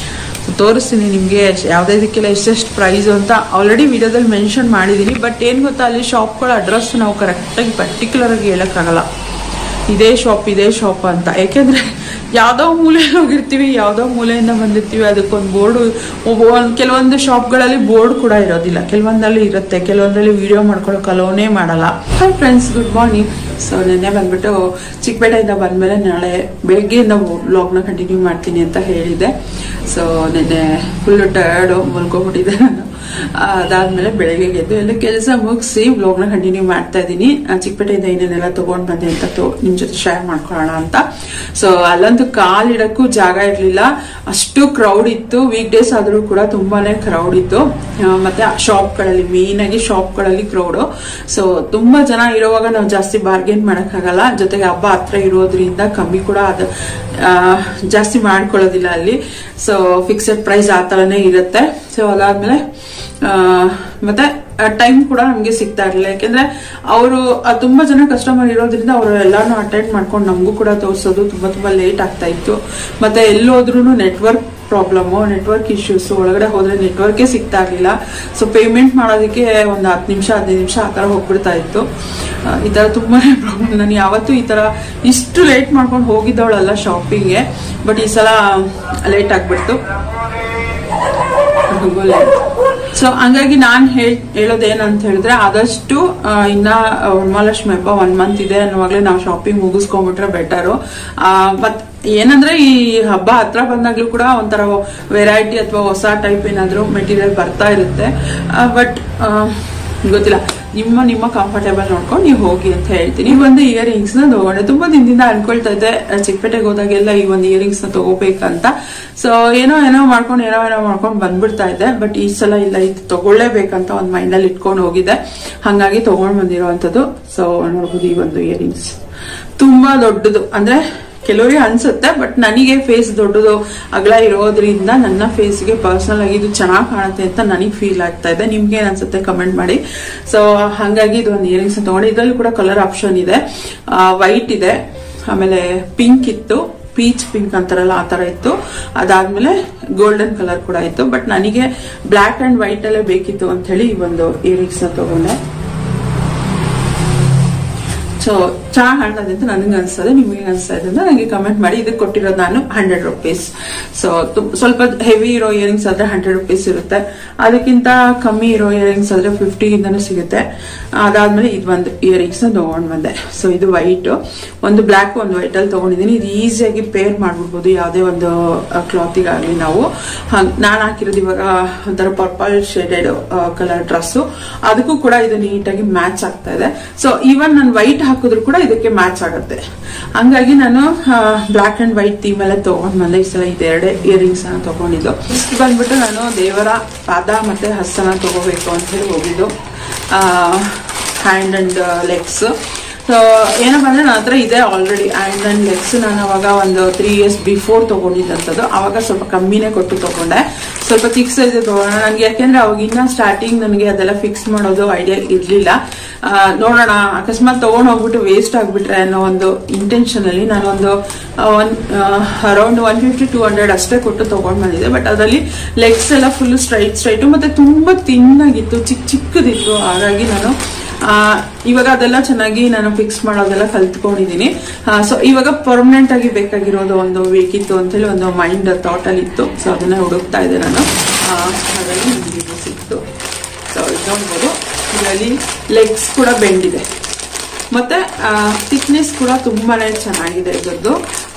ಸೊ ತೋರಿಸ್ತೀನಿ ನಿಮಗೆ ಯಾವುದಕ್ಕೆಲ್ಲ ಎಷ್ಟೆಷ್ಟು ಪ್ರೈಸು ಅಂತ ಆಲ್ರೆಡಿ ವಿಡಿಯೋದಲ್ಲಿ ಮೆನ್ಷನ್ ಮಾಡಿದ್ದೀನಿ ಬಟ್ ಏನು ಗೊತ್ತಾ ಅಲ್ಲಿ ಶಾಪ್ಗಳ ಅಡ್ರೆಸ್ ನಾವು ಕರೆಕ್ಟಾಗಿ ಪರ್ಟಿಕ್ಯುಲರಾಗಿ ಹೇಳೋಕ್ಕಾಗಲ್ಲ ಇದೇ ಶಾಪ್ ಇದೇ ಶಾಪ್ ಅಂತ ಯಾಕೆಂದ್ರೆ ಯಾವುದೋ ಮೂಲೆಯಲ್ಲಿ ಹೋಗಿರ್ತೀವಿ ಯಾವುದೋ ಮೂಲೆಯಿಂದ ಬಂದಿರ್ತೀವಿ ಅದಕ್ಕೊಂದು ಬೋರ್ಡು ಒಂದು ಕೆಲವೊಂದು ಶಾಪ್ಗಳಲ್ಲಿ ಬೋರ್ಡ್ ಕೂಡ ಇರೋದಿಲ್ಲ ಕೆಲವೊಂದಲ್ಲಿ ಇರುತ್ತೆ ಕೆಲವೊಂದರಲ್ಲಿ ವಿಡಿಯೋ ಮಾಡ್ಕೊಳ್ಳೋಕೆ ಅಲೋನೇ ಮಾಡಲ್ಲ hi friends good morning so ನಿನ್ನೆ ಬಂದ್ಬಿಟ್ಟು ಚಿಕ್ಕಪೇಟೆಯಿಂದ ಬಂದಮೇಲೆ ನಾಳೆ ಬೆಳಗ್ಗೆಯಿಂದ ವ್ಲಾಗ್ನ ಕಂಟಿನ್ಯೂ ಮಾಡ್ತೀನಿ ಅಂತ ಹೇಳಿದೆ ಸೊ ನಿನ್ನೆ ಫುಲ್ ಟಯರ್ಡು ಮಲ್ಕೊಂಡ್ಬಿಟ್ಟಿದ್ದೆ ನಾನು ಅದಾದ್ಮೇಲೆ ಬೆಳಗ್ಗೆ ಗೆದ್ದು ಎಲ್ಲ ಕೆಲಸ ಮುಗಿಸಿ ವ್ಲಾಗ್ನ ಕಂಟಿನ್ಯೂ ಮಾಡ್ತಾ ಇದ್ದೀನಿ ಚಿಕ್ಕಪೇಟೆಯಿಂದ ಏನೇನೆಲ್ಲ ತಗೊಂಡ್ ಬಂದೆ ಅಂತ ತೊ- ನಿಮ್ ಜೊತೆ ಶೇರ್ ಮಾಡ್ಕೊಳ್ಳೋಣ ಅಂತ ಸೊ ಅಲ್ಲಂತೂ ಕಾಲಿಡಕ್ಕೂ ಜಾಗ ಇರ್ಲಿಲ್ಲ ಅಷ್ಟು ಕ್ರೌಡ್ ಇತ್ತು ವೀಕ್ ಡೇಸ್ ಆದ್ರೂ ಕೂಡ ತುಂಬಾನೇ ಕ್ರೌಡ್ ಇತ್ತು ಆ, ಮತ್ತೆ ಶಾಪ್ಗಳಲ್ಲಿ ಮೇನ್ ಆಗಿ ಶಾಪ್ಗಳಲ್ಲಿ ಕ್ರೌಡು ಸೊ ತುಂಬಾ ಜನ ಇರುವಾಗ ನಾವು ಜಾಸ್ತಿ ಬಾರ್ಗೇನ್ ಮಾಡಕ್ಕಾಗಲ್ಲ ಜೊತೆಗೆ ಹಬ್ಬ ಹತ್ರ ಇರೋದ್ರಿಂದ ಕಮ್ಮಿ ಕೂಡ ಅದು ಆ, ಜಾಸ್ತಿ ಮಾಡ್ಕೊಳ್ಳೋದಿಲ್ಲ ಅಲ್ಲಿ ಸೊ ಫಿಕ್ಸೆಡ್ ಪ್ರೈಸ್ ಆ ಥರನೇ ಇರುತ್ತೆ ಸೊ ಅದಾದ್ಮೇಲೆ ಆ, ಮತ್ತೆ ಟೈಮ್ ಕೂಡ ನಮಗೆ ಸಿಗ್ತಾ ಇರಲಿಲ್ಲ ಯಾಕೆಂದ್ರೆ ಅವರು ತುಂಬಾ ಜನ ಕಸ್ಟಮರ್ ಇರೋದ್ರಿಂದ ಅವರು ಎಲ್ಲಾನು ಅಟೆಂಡ್ ಮಾಡ್ಕೊಂಡು ನಮಗೂ ಕೂಡ ತೋರಿಸೋದು ತುಂಬಾ ತುಂಬಾ ಲೇಟ್ ಆಗ್ತಾ ಇತ್ತು ಮತ್ತೆ ಎಲ್ಲೋದ್ರೂ ನೆಟ್ವರ್ಕ್ ಪ್ರಾಬ್ಲಮ್ ನೆಟ್ವರ್ಕ್ ಇಶ್ಯೂಸ್ ಒಳಗಡೆ ಹೋದ್ರೆ ನೆಟ್ವರ್ಕೇ ಸಿಗ್ತಾ ಇರಲಿಲ್ಲ ಸೊ ಪೇಮೆಂಟ್ ಮಾಡೋದಕ್ಕೆ ಒಂದು ಹತ್ತು ನಿಮಿಷ ಹದಿನೈದು ನಿಮಿಷ ಆ ಥರ ಹೋಗ್ಬಿಡ್ತಾ ಇತ್ತು ಆ, ಈ ಥರ ತುಂಬಾನೇ ಪ್ರಾಬ್ಲಮ್ ನಾನು ಯಾವತ್ತೂ ಈ ಥರ ಇಷ್ಟು ಲೇಟ್ ಮಾಡ್ಕೊಂಡು ಹೋಗಿದ್ದವಳಲ್ಲ ಶಾಪಿಂಗ್ಗೆ ಬಟ್ ಈ ಸಲ ಲೇಟ್ ಆಗ್ಬಿಡ್ತು ಸೊ ಹಂಗಾಗಿ ನಾನು ಹೇಳ್ ಹೇಳೋದೇನಂತ ಹೇಳಿದ್ರೆ ಆದಷ್ಟು ಆ, ಇನ್ನ ವರಮಹಾಲಕ್ಷ್ಮಿ ಹಬ್ಬ ಒನ್ ಮಂತ್ ಇದೆ ಅನ್ನುವಾಗಲೇ ನಾವು ಶಾಪಿಂಗ್ ಮುಗಿಸ್ಕೊಂಡ್ಬಿಟ್ರೆ ಬೆಟರು ಮತ್ ಏನಂದ್ರೆ ಈ ಹಬ್ಬ ಹತ್ರ ಬಂದಾಗ್ಲೂ ಕೂಡ ಒಂಥರ ವೆರೈಟಿ ಅಥವಾ ಹೊಸ ಟೈಪ್ ಏನಾದ್ರು ಮೆಟೀರಿಯಲ್ ಬರ್ತಾ ಇರುತ್ತೆ ಬಟ್ ಗೊತ್ತಿಲ್ಲ ನಿಮ್ಮ ನಿಮ್ಮ ಕಂಫರ್ಟೇಬಲ್ ನೋಡ್ಕೊಂಡು ನೀವು ಹೋಗಿ ಅಂತ ಹೇಳ್ತೀನಿ ಈ ಒಂದು ಇಯರಿಂಗ್ಸ್ ನ ತಗೊಂಡೆ ತುಂಬಾ ದಿನದಿಂದ ಅನ್ಕೊಳ್ತಾ ಇದ್ದೆ ಆ, ಚಿಕ್ಕಪೇಟೆಗೆ ಹೋದಾಗೆಲ್ಲ ಈ ಒಂದು ಇಯರಿಂಗ್ಸ್ ನ ತಗೋಬೇಕಂತ ಸೊ ಏನೋ ಏನೋ ಮಾಡ್ಕೊಂಡು ಏನೋ ಏನೋ ಮಾಡ್ಕೊಂಡು ಬಂದ್ಬಿಡ್ತಾ ಇದ್ದೆ ಬಟ್ ಈ ಸಲ ಇಲ್ಲ ಇದು ತಗೊಳ್ಳೇಬೇಕಂತ ಒಂದು ಮೈಂಡ್ ಅಲ್ಲಿ ಇಟ್ಕೊಂಡು ಹೋಗಿದ್ದೆ ಹಂಗಾಗಿ ತಗೊಂಡ್ ಬಂದಿರುವಂತದ್ದು ಸೊ ನೋಡ್ಬೋದು ಈ ಒಂದು ಇಯರಿಂಗ್ಸ್ ತುಂಬಾ ದೊಡ್ಡದು ಅಂದ್ರೆ ಕೆಲವರಿಗೆ ಅನ್ಸುತ್ತೆ ಬಟ್ ನನಗೆ ಫೇಸ್ ದೊಡ್ಡದು ಅಗಲ ಇರೋದ್ರಿಂದ ನನ್ನ ಫೇಸ್ಗೆ ಪರ್ಸನಲ್ ಆಗಿ ಇದು ಚೆನ್ನಾಗಿ ಕಾಣುತ್ತೆ ಅಂತ ನನಗೆ ಫೀಲ್ ಆಗ್ತಾ ಇದೆ ನಿಮ್ಗೆ ಏನ್ ಅನ್ಸುತ್ತೆ ಕಮೆಂಟ್ ಮಾಡಿ ಸೊ ಹಾಗಾಗಿ ಇದು ಒಂದು ಇಯರಿಂಗ್ಸ್ ತಗೊಂಡು ಇದರಲ್ಲಿ ಕೂಡ ಕಲರ್ ಆಪ್ಷನ್ ಇದೆ ವೈಟ್ ಇದೆ ಆಮೇಲೆ ಪಿಂಕ್ ಇತ್ತು ಪೀಚ್ ಪಿಂಕ್ ಅಂತಾರಲ್ಲ ಆ ತರ ಇತ್ತು ಅದಾದ್ಮೇಲೆ ಗೋಲ್ಡನ್ ಕಲರ್ ಕೂಡ ಇತ್ತು ಬಟ್ ನನಗೆ ಬ್ಲ್ಯಾಕ್ ಅಂಡ್ ವೈಟ್ ಅಲ್ಲೇ ಬೇಕಿತ್ತು ಅಂತ ಹೇಳಿ ಈ ಒಂದು ಇಯರಿಂಗ್ಸ್ ನ ತಗೊಂಡೆ ಸೊ ಚೆನ್ನಾಗಿ ಕಾಣ್ತದೆ ಅಂತ ನನಗೆ ಅನ್ಸ್ತದೆ ನಿಮಗೆ ಅನ್ಸ್ತಾ ಇದೆ ಅಂತ ನನಗೆ ಕಮೆಂಟ್ ಮಾಡಿ ಇದಕ್ಕೆ ಕೊಟ್ಟಿರೋದು ನಾನು ಹಂಡ್ರೆಡ್ ರುಪೀಸ್ ಸೊ ಸ್ವಲ್ಪ ಹೆವಿ ಇರೋ ಇಯರಿಂಗ್ಸ್ ಆದ್ರೆ ಹಂಡ್ರೆಡ್ ರುಪೀಸ್ ಇರುತ್ತೆ ಅದಕ್ಕಿಂತ ಕಮ್ಮಿ ಇರೋ ಇಯರಿಂಗ್ಸ್ ಆದ್ರೆ ಫಿಫ್ಟಿ ಇಂದನೂ ಸಿಗುತ್ತೆ ಅದಾದ್ಮೇಲೆ ಇದು ಒಂದು ಇಯರಿಂಗ್ಸ್ ನ ತಗೊಂಡ್ ಬಂದೆ ಸೊ ಇದು ವೈಟ್ ಒಂದು ಬ್ಲ್ಯಾಕ್ ಒಂದು ವೈಟ್ ಅಲ್ಲಿ ತಗೊಂಡಿದ್ದೀನಿ ಇದು ಈಸಿಯಾಗಿ ಪೇರ್ ಮಾಡ್ಬಿಡ್ಬೋದು ಯಾವುದೇ ಒಂದು ಕ್ಲಾತಿಗಾಗಲಿ ನಾವು ಹಂಗ್ ನಾನು ಹಾಕಿರೋದು ಇವಾಗ ಒಂಥರ ಪರ್ಪಲ್ ಶೇಡೆಡ್ ಕಲರ್ ಡ್ರೆಸ್ಸು ಅದಕ್ಕೂ ಕೂಡ ಇದು ನೀಟಾಗಿ ಮ್ಯಾಚ್ ಆಗ್ತಾ ಇದೆ ಸೊ ಈವನ್ ನಾನು ವೈಟ್ ಹಾಕಿದ್ರು ಕೂಡ ಇದಕ್ಕೆ ಮ್ಯಾಚ್ ಆಗುತ್ತೆ ಹಂಗಾಗಿ ನಾನು ಬ್ಲಾಕ್ ಅಂಡ್ ವೈಟ್ ಥೀಮ್ ಎಲ್ಲ ತಗೊಂಡ್ ಬಂದೆ ಈ ಸಲ ಇದೆರಡೇ ಇಯರಿಂಗ್ಸ್ ಅನ್ನ ತಗೊಂಡಿದ್ದು ಇಷ್ಟು ಬಂದ್ಬಿಟ್ಟು ನಾನು ದೇವರ ಪಾದ ಮತ್ತೆ ಹಸ್ತನ ತಗೋಬೇಕು ಅಂತ ಹೇಳಿ ಹೋಗಿದ್ದು ಹ್ಯಾಂಡ್ ಅಂಡ್ ಲೆಗ್ಸ್ ಸೊ ಏನಪ್ಪ ಅಂದ್ರೆ ನನ್ನ ಹತ್ರ ಇದೆ ಆಲ್ರೆಡಿ ಹ್ಯಾಂಡ್ ಅಂಡ್ ಲೆಗ್ಸ್ ನಾನು ಅವಾಗ ಒಂದು ತ್ರೀ ಇಯರ್ಸ್ ಬಿಫೋರ್ ತಗೊಂಡಿದ್ದಂಥದ್ದು ಅವಾಗ ಸ್ವಲ್ಪ ಕಮ್ಮಿನೇ ಕೊಟ್ಟು ತಗೊಂಡೆ ಸ್ವಲ್ಪ ಚಿಕ್ಕ ಸೈಜ್ ತಗೋಣ ನನಗೆ ಯಾಕೆಂದ್ರೆ ಅವಾಗಿನ್ನ ಸ್ಟಾರ್ಟಿಂಗ್ ನನಗೆ ಅದೆಲ್ಲ ಫಿಕ್ಸ್ ಮಾಡೋದು ಐಡಿಯಾ ಇರಲಿಲ್ಲ ನೋಡೋಣ ಅಕಸ್ಮಾತ್ ತಗೊಂಡ್ ಹೋಗ್ಬಿಟ್ಟು ವೇಸ್ಟ್ ಆಗ್ಬಿಟ್ರೆ ಅನ್ನೋ ಒಂದು ಇಂಟೆನ್ಷನ್ ಅಲ್ಲಿ ನಾನು ಒಂದು one around one fifty two hundred ಅಷ್ಟೇ ಕೊಟ್ಟು ತಗೊಂಡ್ ಬಂದಿದ್ದೆ ಬಟ್ ಅದರಲ್ಲಿ ಲೆಗ್ಸ್ ಎಲ್ಲ ಫುಲ್ ಸ್ಟ್ರೈಟ್ ಸ್ಟ್ರೈಟ್ ಮತ್ತೆ ತುಂಬಾ ತಿನ್ನಾಗಿತ್ತು ಚಿಕ್ಕ ಚಿಕ್ಕದಿತ್ತು ಹಾಗಾಗಿ ನಾನು ಆ, ಇವಾಗ ಅದೆಲ್ಲ ಚೆನ್ನಾಗಿ ನಾನು ಫಿಕ್ಸ್ ಮಾಡೋದೆಲ್ಲ ಕಲ್ತ್ಕೊಂಡಿದ್ದೀನಿ ಸೊ ಇವಾಗ ಪರ್ಮನೆಂಟ್ ಆಗಿ ಬೇಕಾಗಿರೋದು ಒಂದು ಬೇಕಿತ್ತು ಅಂತೇಳಿ ಒಂದು ಮೈಂಡ್ ಥಾಟ್ ಅಲ್ಲಿ ಇತ್ತು ಸೊ ಅದನ್ನ ಹುಡುಕ್ತಾ ಇದ್ದೆ ನಾನು ಆ, ಅದರಲ್ಲಿ ನನಗೆ ಇದು ಸಿಕ್ತು ಸೊ ಇದು ನೋಡ್ಬೋದು ಇದರಲ್ಲಿ ಲೆಗ್ಸ್ ಕೂಡ ಬೆಂಡಿದೆ ಮತ್ತೆ ಥಿಕ್ನೆಸ್ ಕೂಡ ತುಂಬಾನೇ ಚೆನ್ನಾಗಿದೆ ಇದ್ರದ್ದು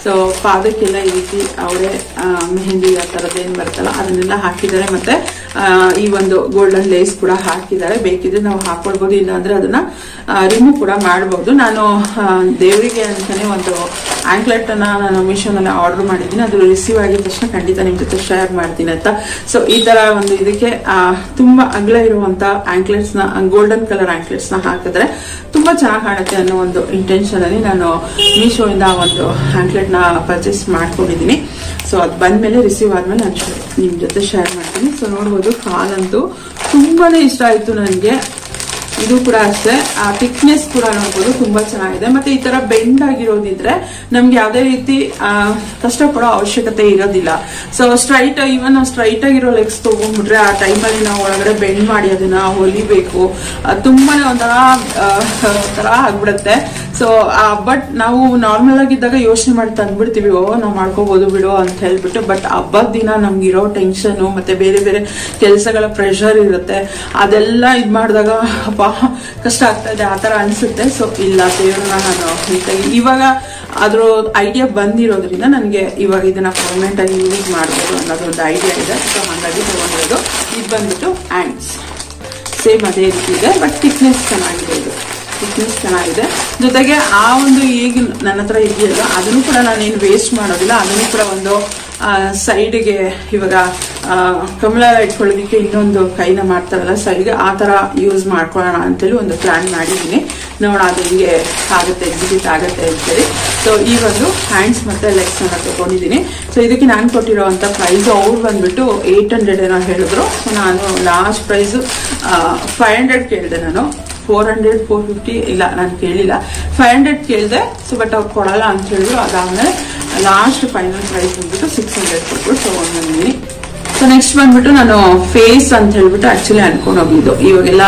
ಸೊ ಪಾದಕ್ಕೆಲ್ಲ ಈ ರೀತಿ ಅವರೇ ಮೆಹಂದಿ ಆ ಥರದ್ದು ಏನು ಬರುತ್ತಲ್ಲ ಅದನ್ನೆಲ್ಲ ಹಾಕಿದ್ದಾರೆ ಮತ್ತೆ ಆ, ಈ ಒಂದು ಗೋಲ್ಡನ್ ಲೇಸ್ ಕೂಡ ಹಾಕಿದ್ದಾರೆ ಬೇಕಿದ್ರೆ ನಾವು ಹಾಕೊಳ್ಬೋದು ಇಲ್ಲ ಅಂದ್ರೆ ಅದನ್ನ ರಿಮೂವ್ ಕೂಡ ಮಾಡಬಹುದು ನಾನು ಆ, ದೇವರಿಗೆ ಅಂತಾನೆ ಒಂದು ಆಂಕ್ಲೆಟ್ ಅನ್ನ ನಾನು ಮೀಶೋನಲ್ಲಿ ಆರ್ಡರ್ ಮಾಡಿದ್ದೀನಿ ಅದು ರಿಸೀವ್ ಆಗಿದ ತಕ್ಷಣ ಖಂಡಿತ ನಿಮ್ ಜೊತೆ ಶೇರ್ ಮಾಡ್ತೀನಿ ಅಂತ ಸೊ ಈ ತರ ಒಂದು ಇದಕ್ಕೆ ಆ, ತುಂಬಾ ಅಗಲ ಇರುವಂತ ಆಂಕ್ಲೆಟ್ಸ್ ನ ಗೋಲ್ಡನ್ ಕಲರ್ ಆಂಕ್ಲೆಟ್ಸ್ ನ ಹಾಕಿದ್ರೆ ತುಂಬಾ ಚೆನ್ನಾಗಿ ಕಾಣುತ್ತೆ ಅನ್ನೋ ಒಂದು ಇಂಟೆನ್ಷನ್ ಅಲ್ಲಿ ನಾನು ಮೀಶೋ ಇಂದ ಒಂದು ಆಂಕ್ಲೆಟ್ ನ ಪರ್ಚೇಸ್ ಮಾಡ್ಕೊಂಡಿದ್ದೀನಿ ಸೊ ಅದು ಬಂದ್ಮೇಲೆ ರಿಸೀವ್ ಆದ್ಮೇಲೆ ನಾನು ಶೇ- ನಿಮ್ ಜೊತೆ ಶೇರ್ ಮಾಡ್ತೀನಿ ಸೊ ನೋಡ್ಬೋದು ಕಾಲಂತೂ ತುಂಬಾನೇ ಇಷ್ಟ ಆಯ್ತು ನನಗೆ ಇದು ಕೂಡ ಅಷ್ಟೇ ಆ ಥಿಕ್ನೆಸ್ ಕೂಡ ನೋಡ್ಬೋದು ತುಂಬಾ ಚೆನ್ನಾಗಿದೆ ಮತ್ತೆ ಈ ತರ ಬೆಂಡ್ ಆಗಿರೋದಿದ್ರೆ ನಮ್ಗೆ ಯಾವ್ದೇ ರೀತಿ ಆ, ಕಷ್ಟಪಡೋ ಅವಶ್ಯಕತೆ ಇರೋದಿಲ್ಲ ಸೊ ಸ್ಟ್ರೈಟ್ ಇವನ್ ಸ್ಟ್ರೈಟ್ ಆಗಿರೋ ಲೆಗ್ಸ್ ತಗೊಂಡ್ಬಿಟ್ರೆ ಆ ಟೈಮಲ್ಲಿ ನಾವು ಒಳಗಡೆ ಬೆಂಡ್ ಮಾಡಿ ಅದನ್ನ ಹೊಲಿಬೇಕು ಅದ್ ತುಂಬಾನೇ ಒಂಥರ ಆ, ಒಂಥರ ಆಗ್ಬಿಡುತ್ತೆ ಸೊ ಬಟ್ ನಾವು ನಾರ್ಮಲ್ ಆಗಿದ್ದಾಗ ಯೋಚನೆ ಮಾಡಿ ತಂದ್ಬಿಡ್ತೀವಿ ಓ ನಾವು ಮಾಡ್ಕೋಬಹುದು ಬಿಡು ಅಂತ ಹೇಳ್ಬಿಟ್ಟು ಬಟ್ ಹಬ್ಬದ ದಿನ ನಮ್ಗಿರೋ ಟೆನ್ಷನ್ ಮತ್ತೆ ಬೇರೆ ಬೇರೆ ಕೆಲಸಗಳ ಪ್ರೆಷರ್ ಇರುತ್ತೆ ಅದೆಲ್ಲ ಇದ್ ಮಾಡಿದಾಗ ಅಪ್ಪ ಕಷ್ಟ ಆಗ್ತಾ ಇದೆ ಆ ತರ ಅನ್ಸುತ್ತೆ ಸೊ ಇಲ್ಲ ದೇವ್ರನ್ನ ನಾನು ನೀಟಾಗಿ ಇವಾಗ ಅದ್ರ ಐಡಿಯಾ ಬಂದಿರೋದ್ರಿಂದ ನನಗೆ ಇವಾಗ ಇದನ್ನ ಪರ್ಮನೆಂಟ್ ಆಗಿ ಯೂಸ್ ಮಾಡ್ಬೋದು ಅನ್ನೋದೊಂದು ಐಡಿಯಾ ಇದೆ ಸೊ ಹಾಗಾಗಿ ತಗೊಂಡಿರೋದು ಇದು ಬಂದ್ಬಿಟ್ಟು ಆ್ಯಂಡ್ಸ್ ಸೇಮ್ ಅದೇ ರೀತಿ ಇದೆ ಬಟ್ ಥಿಕ್ನೆಸ್ ಚೆನ್ನಾಗಿದೆ ಇದು ಥಿಕ್ನೆಸ್ ಚೆನ್ನಾಗಿದೆ ಜೊತೆಗೆ ಆ ಒಂದು ಈಗ ನನ್ನ ಹತ್ರ ಇದೆಯಲ್ಲ ಅದನ್ನು ಕೂಡ ನಾನೇನು ವೇಸ್ಟ್ ಮಾಡೋದಿಲ್ಲ ಅದನ್ನು ಕೂಡ ಒಂದು ಸೈಡ್ಗೆ ಇವಾಗ ಆ, ಕಮಲ ಇಟ್ಕೊಳ್ಳೋದಕ್ಕೆ ಇನ್ನೊಂದು ಕೈನ ಮಾಡ್ತಾರಲ್ಲ ಸೈಡ್ಗೆ ಆ ಥರ ಯೂಸ್ ಮಾಡ್ಕೊಳ್ಳೋಣ ಅಂತೇಳಿ ಒಂದು ಪ್ಲಾನ್ ಮಾಡಿದ್ದೀನಿ ನೋಡೋಣ ಅದು ಹಿಂಗೆ ಆಗುತ್ತೆ ಎಕ್ಸಿಕ್ಯೂಟ್ ಆಗುತ್ತೆ ಅಂತೇಳಿ ಸೊ ಈ ಒಂದು ಹ್ಯಾಂಡ್ಸ್ ಮತ್ತೆ ಲೆಗ್ಸ್ ಅನ್ನ ತಗೊಂಡಿದ್ದೀನಿ ಸೊ ಇದಕ್ಕೆ ನಾನು ಕೊಟ್ಟಿರೋವಂಥ ಪ್ರೈಸ್ ಅವ್ರು ಬಂದ್ಬಿಟ್ಟು ಏಯ್ಟ್ ಹಂಡ್ರೆಡ್ ಏನೋ ಹೇಳಿದ್ರು ಸೊ ನಾನು ಲಾಸ್ಟ್ ಪ್ರೈಸ್ ಫೈವ್ ಹಂಡ್ರೆಡ್ ಕೇಳಿದೆ ನಾನು ಫೋರ್ ಹಂಡ್ರೆಡ್ ಫೋರ್ ಫಿಫ್ಟಿ ಇಲ್ಲ ನಾನು ಕೇಳಿಲ್ಲ ಫೈವ್ ಹಂಡ್ರೆಡ್ ಕೇಳಿದೆ ಸೊ ಬಟ್ ಅವ್ರು ಕೊಡಲ್ಲ ಅಂತ ಹೇಳಿದ್ರು ಅದಾದ್ಮೇಲೆ ಲಾಸ್ಟ್ ಫೈನಲ್ ಪ್ರೈಸ್ ಬಂದ್ಬಿಟ್ಟು ಸಿಕ್ಸ್ ಹಂಡ್ರೆಡ್ ಕೊಟ್ಬಿಟ್ಟು ತಗೊಂಡ್ ಬಂದಿದ್ದೀನಿ ಸೊ ನೆಕ್ಸ್ಟ್ ಬಂದ್ಬಿಟ್ಟು ನಾನು ಫೇಸ್ ಅಂತ ಹೇಳ್ಬಿಟ್ಟು ಆಕ್ಚುಲಿ ಅನ್ಕೊಂಡು ಹೋಗಿದ್ದು ಇವಾಗೆಲ್ಲ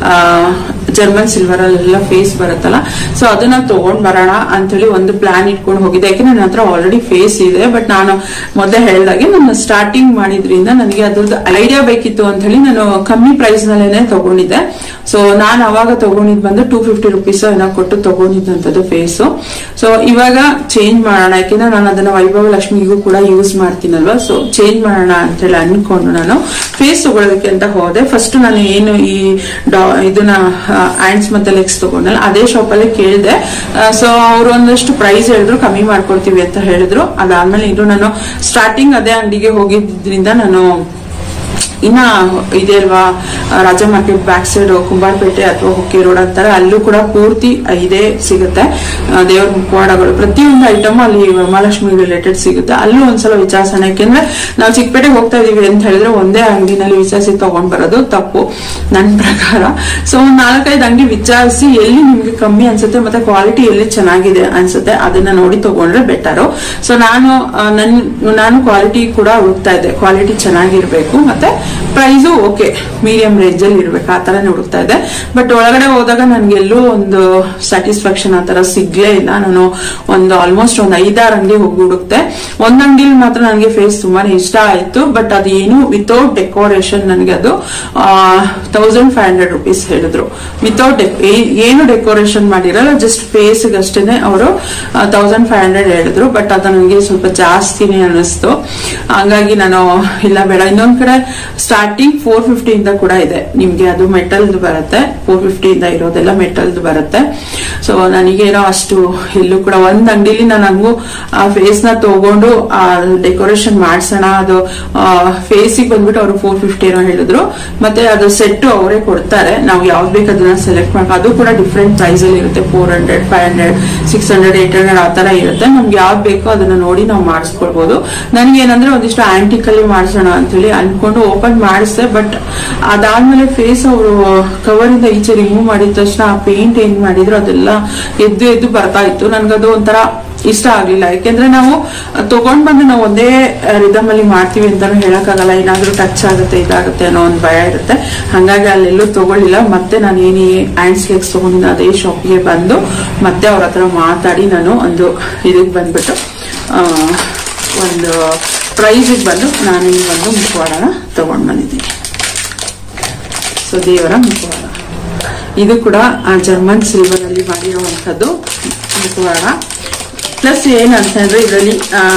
ಜರ್ಮನ್ ಸಿಲ್ವರ್ ಅಲ್ಲೆಲ್ಲ ಫೇಸ್ ಬರುತ್ತಲ್ಲ ಸೊ ಅದನ್ನ ತಗೊಂಡ್ ಬರೋಣ ಅಂತೇಳಿ ಒಂದು ಪ್ಲಾನ್ ಇಟ್ಕೊಂಡು ಹೋಗಿದ್ದೆ ಯಾಕೆ ನನ್ನ ಹತ್ರ ಆಲ್ರೆಡಿ ಫೇಸ್ ಇದೆ ಬಟ್ ನಾನು ಮೊದಲೇ ಹೇಳ್ದಾಗೆ ನಾನು ಸ್ಟಾರ್ಟಿಂಗ್ ಮಾಡಿದ್ರಿಂದ ನನಗೆ ಅದ್ರದ್ದು ಐಡಿಯಾ ಬೇಕಿತ್ತು ಅಂತ ಹೇಳಿ ನಾನು ಕಮ್ಮಿ ಪ್ರೈಸ್ ನಲ್ಲೇನೆ ತಗೊಂಡಿದ್ದೆ ಸೊ ನಾನು ಅವಾಗ ತಗೊಂಡಿದ್ ಬಂದು ಟೂ ಫಿಫ್ಟಿ ರುಪೀಸ್ ಏನೋ ಕೊಟ್ಟು ತಗೊಂಡಿದ್ದಂಥದ್ದು ಫೇಸು ಸೊ ಇವಾಗ ಚೇಂಜ್ ಮಾಡೋಣ ಯಾಕೆಂದ್ರೆ ನಾನು ಅದನ್ನ ವೈಭವ ಲಕ್ಷ್ಮಿಗೂ ಕೂಡ ಯೂಸ್ ಮಾಡ್ತೀನಲ್ವಾ ಸೊ ಚೇಂಜ್ ಮಾಡೋಣ ಅಂತ ಹೇಳಿ ಅನ್ಕೊಂಡು ನಾನು ಫೇಸ್ ತಗೊಳ್ಳೋದಕ್ಕೆ ಅಂತ ಹೋದೆ ಫಸ್ಟ್ ನಾನು ಏನು ಈ ಡಾ ಇದನ್ನ ಆಂಡ್ಸ್ ಮತ್ತೆ ಲೆಗ್ಸ್ ತಗೊಂಡಲ್ಲ ಅದೇ ಶಾಪ್ ಅಲ್ಲಿ ಕೇಳಿದೆ ಸೊ ಅವರು ಒಂದಷ್ಟು ಪ್ರೈಸ್ ಹೇಳಿದ್ರು ಕಮ್ಮಿ ಮಾಡ್ಕೊಡ್ತೀವಿ ಅಂತ ಹೇಳಿದ್ರು ಅದಾದ್ಮೇಲೆ ಇನ್ನು ನಾನು ಸ್ಟಾರ್ಟಿಂಗ್ ಅದೇ ಅಂಗಡಿಗೆ ಹೋಗಿದ್ರಿಂದ ನಾನು ಇನ್ನ ಇದೆ ಅಲ್ವಾ Raja market back side Kumbarpet ಅಥವಾ ಹುಕ್ಕಿ ರೋಡ್ ಅಂತಾರೆ ಅಲ್ಲೂ ಕೂಡ ಪೂರ್ತಿ ಇದೇ ಸಿಗುತ್ತೆ ಆ, ದೇವ್ರ ಮುಖವಾಡಗಳು ಪ್ರತಿಯೊಂದು ಐಟಮ್ ಅಲ್ಲಿ ವರಮಹಾಲಕ್ಷ್ಮಿ ರಿಲೇಟೆಡ್ ಸಿಗುತ್ತೆ ಅಲ್ಲೂ ಒಂದ್ಸಲ ವಿಚಾರಿಸೋಣ ಯಾಕೆಂದ್ರೆ ನಾವು ಚಿಕ್ಕಪೇಟೆಗೆ ಹೋಗ್ತಾ ಇದೀವಿ ಅಂತ ಹೇಳಿದ್ರೆ ಒಂದೇ ಅಂಗಡಿನಲ್ಲಿ ವಿಚಾರಿಸಿ ತಗೊಂಡ್ ಬರೋದು ತಪ್ಪು ನನ್ನ ಪ್ರಕಾರ ಸೊ ಒಂದ್ ನಾಲ್ಕೈದು ಅಂಗಡಿ ವಿಚಾರಿಸಿ ಎಲ್ಲಿ ನಿಮ್ಗೆ ಕಮ್ಮಿ ಅನ್ಸುತ್ತೆ ಮತ್ತೆ ಕ್ವಾಲಿಟಿ ಎಲ್ಲಿ ಚೆನ್ನಾಗಿದೆ ಅನ್ಸುತ್ತೆ ಅದನ್ನ ನೋಡಿ ತಗೊಂಡ್ರೆ ಬೆಟರು ಸೊ ನಾನು ಆ, ನನ್ ನಾನು ಕ್ವಾಲಿಟಿ ಕೂಡ ಹುಡುಕ್ತಾ ಇದ್ದೆ ಕ್ವಾಲಿಟಿ ಚೆನ್ನಾಗಿರ್ಬೇಕು ಮತ್ತೆ ಪ್ರೈಸು ಓಕೆ ಮೀಡಿಯಂ ರೇಂಜ್ ಅಲ್ಲಿ ಇರ್ಬೇಕು ಆ ತರ ಹುಡುಕ್ತಾ ಇದ್ದೆ ಬಟ್ ಒಳಗಡೆ ಹೋದಾಗ ನನ್ಗೆ ಎಲ್ಲೂ ಒಂದು ಸ್ಯಾಟಿಸ್ಫ್ಯಾಕ್ಷನ್ ಆ ತರ ಸಿಗ್ಲೇ ಇಲ್ಲ ನಾನು ಒಂದು ಆಲ್ಮೋಸ್ಟ್ ಒಂದು ಐದಾರು ಅಂಗಡಿ ಹೋಗಿ ಹುಡುಕ್ತೆ ಒಂದ್ ಅಂಗಡಿಲಿ ಮಾತ್ರ ನನಗೆ ಫೇಸ್ ತುಂಬಾನೇ ಇಷ್ಟ ಆಯ್ತು ಬಟ್ ಅದು ಏನು ವಿತೌಟ್ ಡೆಕೋರೇಷನ್ ನನಗೆ ಅದು ತೌಸಂಡ್ ಫೈವ್ ಹಂಡ್ರೆಡ್ ರುಪೀಸ್ ಹೇಳಿದ್ರು ವಿತೌಟ್ ಏನು ಡೆಕೋರೇಷನ್ ಮಾಡಿರಲ್ಲ ಜಸ್ಟ್ ಫೇಸ್ ಅಷ್ಟೇನೆ ಅವರು ತೌಸಂಡ್ ಫೈವ್ ಹಂಡ್ರೆಡ್ ಹೇಳಿದ್ರು ಬಟ್ ಅದು ನನಗೆ ಸ್ವಲ್ಪ ಜಾಸ್ತಿನೇ ಅನ್ನಿಸ್ತು ಹಂಗಾಗಿ ನಾನು ಇಲ್ಲ ಬೇಡ ಇನ್ನೊಂದ್ ಕಡೆ ಸ್ಟಾರ್ಟಿಂಗ್ ಫೋರ್ ಫಿಫ್ಟಿಯಿಂದ ಕೂಡ ಇದೆ ನಿಮ್ಗೆ ಅದು ಮೆಟಲ್ದು ಬರುತ್ತೆ ಫೋರ್ ಫಿಫ್ಟಿಯಿಂದ ಇರೋದೆಲ್ಲ ಮೆಟಲ್ದು ಬರುತ್ತೆ ಸೊ ನನಗೇನೋ ಅಷ್ಟು ಎಲ್ಲೂ ಕೂಡ ಒಂದ್ ಅಂಗಡಿಲಿ ನಾನು ಹಂಗು ಆ ಫೇಸ್ ನ ತಗೊಂಡು ಆ ಡೆಕೋರೇಷನ್ ಮಾಡ್ಸೋಣ ಅದು ಫೇಸಿಗೆ ಬಂದ್ಬಿಟ್ಟು ಅವರು ಫೋರ್ ಫಿಫ್ಟಿ ಏನೋ ಹೇಳಿದ್ರು ಮತ್ತೆ ಅದು ಸೆಟ್ ಅವರೇ ಕೊಡ್ತಾರೆ ನಾವು ಯಾವ್ದು ಬೇಕು ಅದನ್ನ ಸೆಲೆಕ್ಟ್ ಮಾಡ್ಕೊ ಅದು ಕೂಡ ಡಿಫ್ರೆಂಟ್ ಪ್ರೈಸ್ ಅಲ್ಲಿ ಇರುತ್ತೆ four hundred five hundred six hundred eight hundred ಆ ತರ ಇರುತ್ತೆ ನಮ್ಗೆ ಯಾವ್ದು ಬೇಕೋ ಅದನ್ನ ನೋಡಿ ನಾವು ಮಾಡಿಸ್ಕೊಳ್ಬಹುದು ನನಗೆ ಏನಂದ್ರೆ ಒಂದಿಷ್ಟು ಆಂಟಿಕ್ ಅಲ್ಲಿ ಮಾಡಿಸೋಣ ಅಂತ ಹೇಳಿ ಅನ್ಕೊಂಡು ಓಪನ್ ಮಾಡಿಸ್ದೆ ಬಟ್ ಅದಾದ್ಮೇಲೆ ಫೇಸ್ ಅವರು ಕವರ್ ಇಂದ ಈಚೆ ರಿಮೂವ್ ಮಾಡಿದ ತಕ್ಷಣ ಆ ಪೇಂಟ್ ಏನ್ ಮಾಡಿದ್ರು ಅದೆಲ್ಲ ಎದ್ದು ಎದ್ದು ಬರ್ತಾ ಇತ್ತು ನನ್ಗದು ಒಂಥರ ಇಷ್ಟ ಆಗ್ಲಿಲ್ಲ ಯಾಕೆಂದ್ರೆ ನಾವು ತಗೊಂಡ್ ಬಂದು ನಾವು ಒಂದೇ ರಿದಮ್ ಅಲ್ಲಿ ಮಾಡ್ತೀವಿ ಅಂತಾನು ಹೇಳಕ್ಕಾಗಲ್ಲ ಏನಾದ್ರೂ ಟಚ್ ಆಗುತ್ತೆ ಇದಾಗುತ್ತೆ ಅನ್ನೋ ಒಂದು ಭಯ ಇರುತ್ತೆ ಹಂಗಾಗಿ ಅಲ್ಲೆಲ್ಲೂ ತಗೊಳ್ಳಿಲ್ಲ ಮತ್ತೆ ನಾನು ಏನೇ ಹ್ಯಾಂಡ್ಸ್ ಲೆಗ್ಸ್ ತಗೊಂಡಿದ್ದ ಅದೇ ಶಾಪ್ಗೆ ಬಂದು ಮತ್ತೆ ಅವ್ರ ಹತ್ರ ಮಾತಾಡಿ ನಾನು ಒಂದು ಇದಕ್ಕೆ ಬಂದ್ಬಿಟ್ಟು ಆ, ಒಂದು ಪ್ರೈಸಿಗೆ ಬಂದು ನಾನು ಈ ಒಂದು ಮುಖವಾಡನ ತಗೊಂಡ್ ಬಂದಿದ್ದೀನಿ ಸೊ ದೇವರ ಮುಖವಾಡ ಇದು ಕೂಡ ಆ ಜರ್ಮನ್ ಸಿಲ್ವರ್ ಅಲ್ಲಿ ಮಾಡಿರುವಂತದ್ದು ಮುಖವಾಡ ಪ್ಲಸ್ ಏನಂತ ಹೇಳಿದ್ರೆ ಇದರಲ್ಲಿ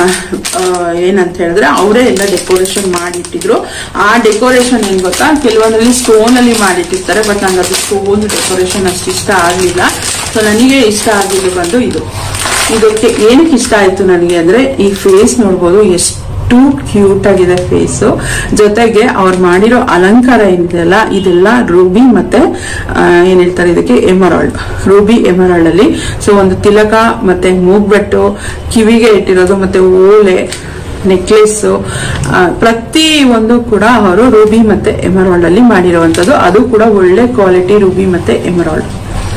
ಏನಂತ ಹೇಳಿದ್ರೆ ಅವರೇ ಎಲ್ಲ ಡೆಕೋರೇಷನ್ ಮಾಡಿಟ್ಟಿದ್ರು ಆ ಡೆಕೋರೇಷನ್ ಏನ್ ಗೊತ್ತಾ ಕೆಲವೊಂದ್ರಲ್ಲಿ ಸ್ಟೋನ್ ಅಲ್ಲಿ ಮಾಡಿಟ್ಟಿರ್ತಾರೆ ಬಟ್ ನಂಗೆ ಅದು ಸ್ಟೋನ್ ಡೆಕೋರೇಷನ್ ಅಷ್ಟು ಇಷ್ಟ ಆಗಲಿಲ್ಲ ಸೊ ನನಗೆ ಇಷ್ಟ ಆಗಿದ್ದು ಬಂದು ಇದು ಇದಕ್ಕೆ ಏನಕ್ಕೆ ಇಷ್ಟ ಆಯ್ತು ನನಗೆ ಅಂದ್ರೆ ಈ ಫೇಸ್ ನೋಡ್ಬೋದು ಎಷ್ಟು ಕ್ಯೂಟ್ ಆಗಿದೆ ಫೇಸ್ ಜೊತೆಗೆ ಅವ್ರು ಮಾಡಿರೋ ಅಲಂಕಾರ ಏನಿದೆಯಲ್ಲ ಇದೆಲ್ಲ ರೂಬಿ ಮತ್ತೆ ಆ, ಏನ್ ಹೇಳ್ತಾರೆ ಇದಕ್ಕೆ ಎಮರಾಲ್ಡ್ ರೂಬಿ ಎಮರಾಲ್ಡ್ ಅಲ್ಲಿ ಸೊ ಒಂದು ತಿಲಕ ಮತ್ತೆ ಮೂಗ್ಬೆಟ್ಟು ಕಿವಿಗೆ ಇಟ್ಟಿರೋದು ಮತ್ತೆ ಓಲೆ ನೆಕ್ಲೆಸ್ ಪ್ರತಿ ಒಂದು ಕೂಡ ಅವರು ರೂಬಿ ಮತ್ತೆ ಎಮರಾಲ್ಡ್ ಅಲ್ಲಿ ಮಾಡಿರುವಂತದ್ದು ಅದು ಕೂಡ ಒಳ್ಳೆ ಕ್ವಾಲಿಟಿ ರೂಬಿ ಮತ್ತೆ ಎಮರಾಲ್ಡ್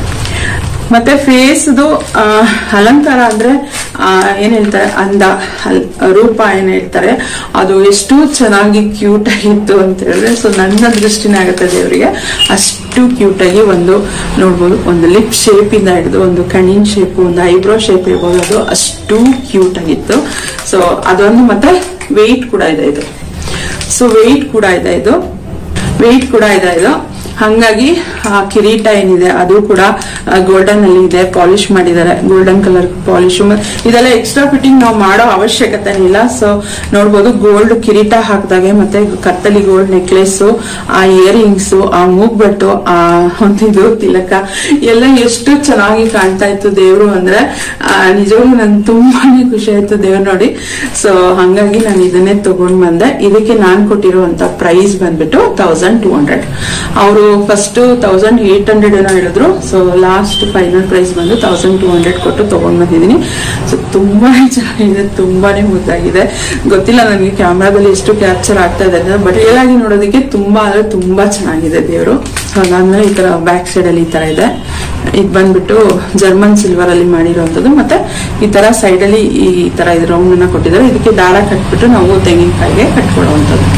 ಮತ್ತೆ ಫೇಸ್ದು ಅಲಂಕಾರ ಅಂದ್ರೆ ಆ, ಏನ್ ಹೇಳ್ತಾರೆ ಅಂದ ಅಲ್- ರೂಪ ಏನ್ ಹೇಳ್ತಾರೆ ಅದು ಎಷ್ಟು ಚೆನ್ನಾಗಿ ಕ್ಯೂಟ್ ಆಗಿತ್ತು ಅಂತ ಹೇಳಿದ್ರೆ ಸೊ ನನ್ನ ದೃಷ್ಟಿನೇ ಆಗುತ್ತೆ ದೇವರಿಗೆ ಅಷ್ಟು ಕ್ಯೂಟ್ ಆಗಿ ಒಂದು ನೋಡ್ಬೋದು ಒಂದು ಲಿಪ್ ಶೇಪ್ ಇಂದ ಹಿಡಿದು ಒಂದು ಕಣ್ಣಿನ ಶೇಪ್ ಒಂದು ಐಬ್ರೋ ಶೇಪ್ ಇರ್ಬೋದು ಅದು ಅಷ್ಟು ಕ್ಯೂಟ್ ಆಗಿತ್ತು ಸೊ ಅದೊಂದು ಮತ್ತೆ ವೆಯ್ಟ್ ಕೂಡ ಇದೆ ಇದು ಸೊ ವೆಯ್ಟ್ ಕೂಡ ಇದೆ ಇದು ವೆಯ್ಟ್ ಕೂಡ ಇದೆ ಇದು ಹಂಗಾಗಿ ಆ ಕಿರೀಟ ಏನಿದೆ ಅದು ಕೂಡ ಗೋಲ್ಡನ್ ಅಲ್ಲಿ ಇದೆ ಪಾಲಿಶ್ ಮಾಡಿದ್ದಾರೆ ಗೋಲ್ಡನ್ ಕಲರ್ ಪಾಲಿಶ್ ಇದೆಲ್ಲ ಎಕ್ಸ್ಟ್ರಾ ಫಿಟ್ಟಿಂಗ್ ನಾವು ಮಾಡೋ ಅವಶ್ಯಕತೆ ಇಲ್ಲ ಸೊ ನೋಡ್ಬೋದು ಗೋಲ್ಡ್ ಕಿರೀಟ ಹಾಕಿದಾಗೆ ಮತ್ತೆ ಕತ್ತಲಿ ಗೋಲ್ಡ್ ನೆಕ್ಲೆಸ್ ಆ ಇಯರಿಂಗ್ಸ್ ಆ ಮೂಗ್ಬಟ್ಟು ಆ ಒಂದಿದು ತಿಲಕ ಎಲ್ಲ ಎಷ್ಟು ಚೆನ್ನಾಗಿ ಕಾಣ್ತಾ ಇತ್ತು ದೇವ್ರು ಅಂದ್ರೆ ಆ, ನಿಜವಾಗ್ಲೂ ನನ್ಗೆ ತುಂಬಾನೇ ಖುಷಿ ಆಯ್ತು ದೇವ್ರು ನೋಡಿ ಸೊ ಹಂಗಾಗಿ ನಾನು ಇದನ್ನೇ ತಗೊಂಡ್ ಬಂದೆ ಇದಕ್ಕೆ ನಾನ್ ಕೊಟ್ಟಿರುವಂತ ಪ್ರೈಸ್ ಬಂದ್ಬಿಟ್ಟು ತೌಸಂಡ್ ಟೂ ಹಂಡ್ರೆಡ್ ಅವರು ಫಸ್ಟ್ ತೌಸಂಡ್ ಏಟ್ ಹಂಡ್ರೆಡ್ ಏನೋ ಹೇಳಿದ್ರು ಸೊ ಲಾಸ್ಟ್ ಫೈನಲ್ ಪ್ರೈಸ್ ಬಂದು ತೌಸಂಡ್ ಟೂ ಹಂಡ್ರೆಡ್ ಕೊಟ್ಟು ತಗೊಂಡ್ ಬಂದಿದ್ದೀನಿ ಸೊ ತುಂಬಾನೇ ಚೆನ್ನಾಗಿದೆ ತುಂಬಾನೇ ಮುದ್ದಾಗಿದೆ ಗೊತ್ತಿಲ್ಲ ನನಗೆ ಕ್ಯಾಮ್ರಾದಲ್ಲಿ ಎಷ್ಟು ಕ್ಯಾಪ್ಚರ್ ಆಗ್ತಾ ಇದೆ ಅಂತ ಬಟ್ ರಿಯಲ್ ಆಗಿ ನೋಡೋದಕ್ಕೆ ತುಂಬಾ ಅಂದ್ರೆ ತುಂಬಾ ಚೆನ್ನಾಗಿದೆ ದೇವರು ಸೊ ಅದಾದ್ಮೇಲೆ ಈ ತರ ಬ್ಯಾಕ್ ಸೈಡ್ ಅಲ್ಲಿ ಈ ತರ ಇದೆ ಇದು ಬಂದ್ಬಿಟ್ಟು ಜರ್ಮನ್ ಸಿಲ್ವರ್ ಅಲ್ಲಿ ಮಾಡಿರುವಂತದ್ದು ಮತ್ತೆ ಈ ತರ ಸೈಡ್ ಅಲ್ಲಿ ಈ ತರ ಇದು ರೌಂಡ್ ಅನ್ನ ಕೊಟ್ಟಿದ್ದಾರೆ ಇದಕ್ಕೆ ದಾರ ಕಟ್ಬಿಟ್ಟು ನಾವು ತೆಂಗಿನಕಾಯಿಗೆ ಕಟ್ಕೊಳ್ಳುವಂಥದ್ದು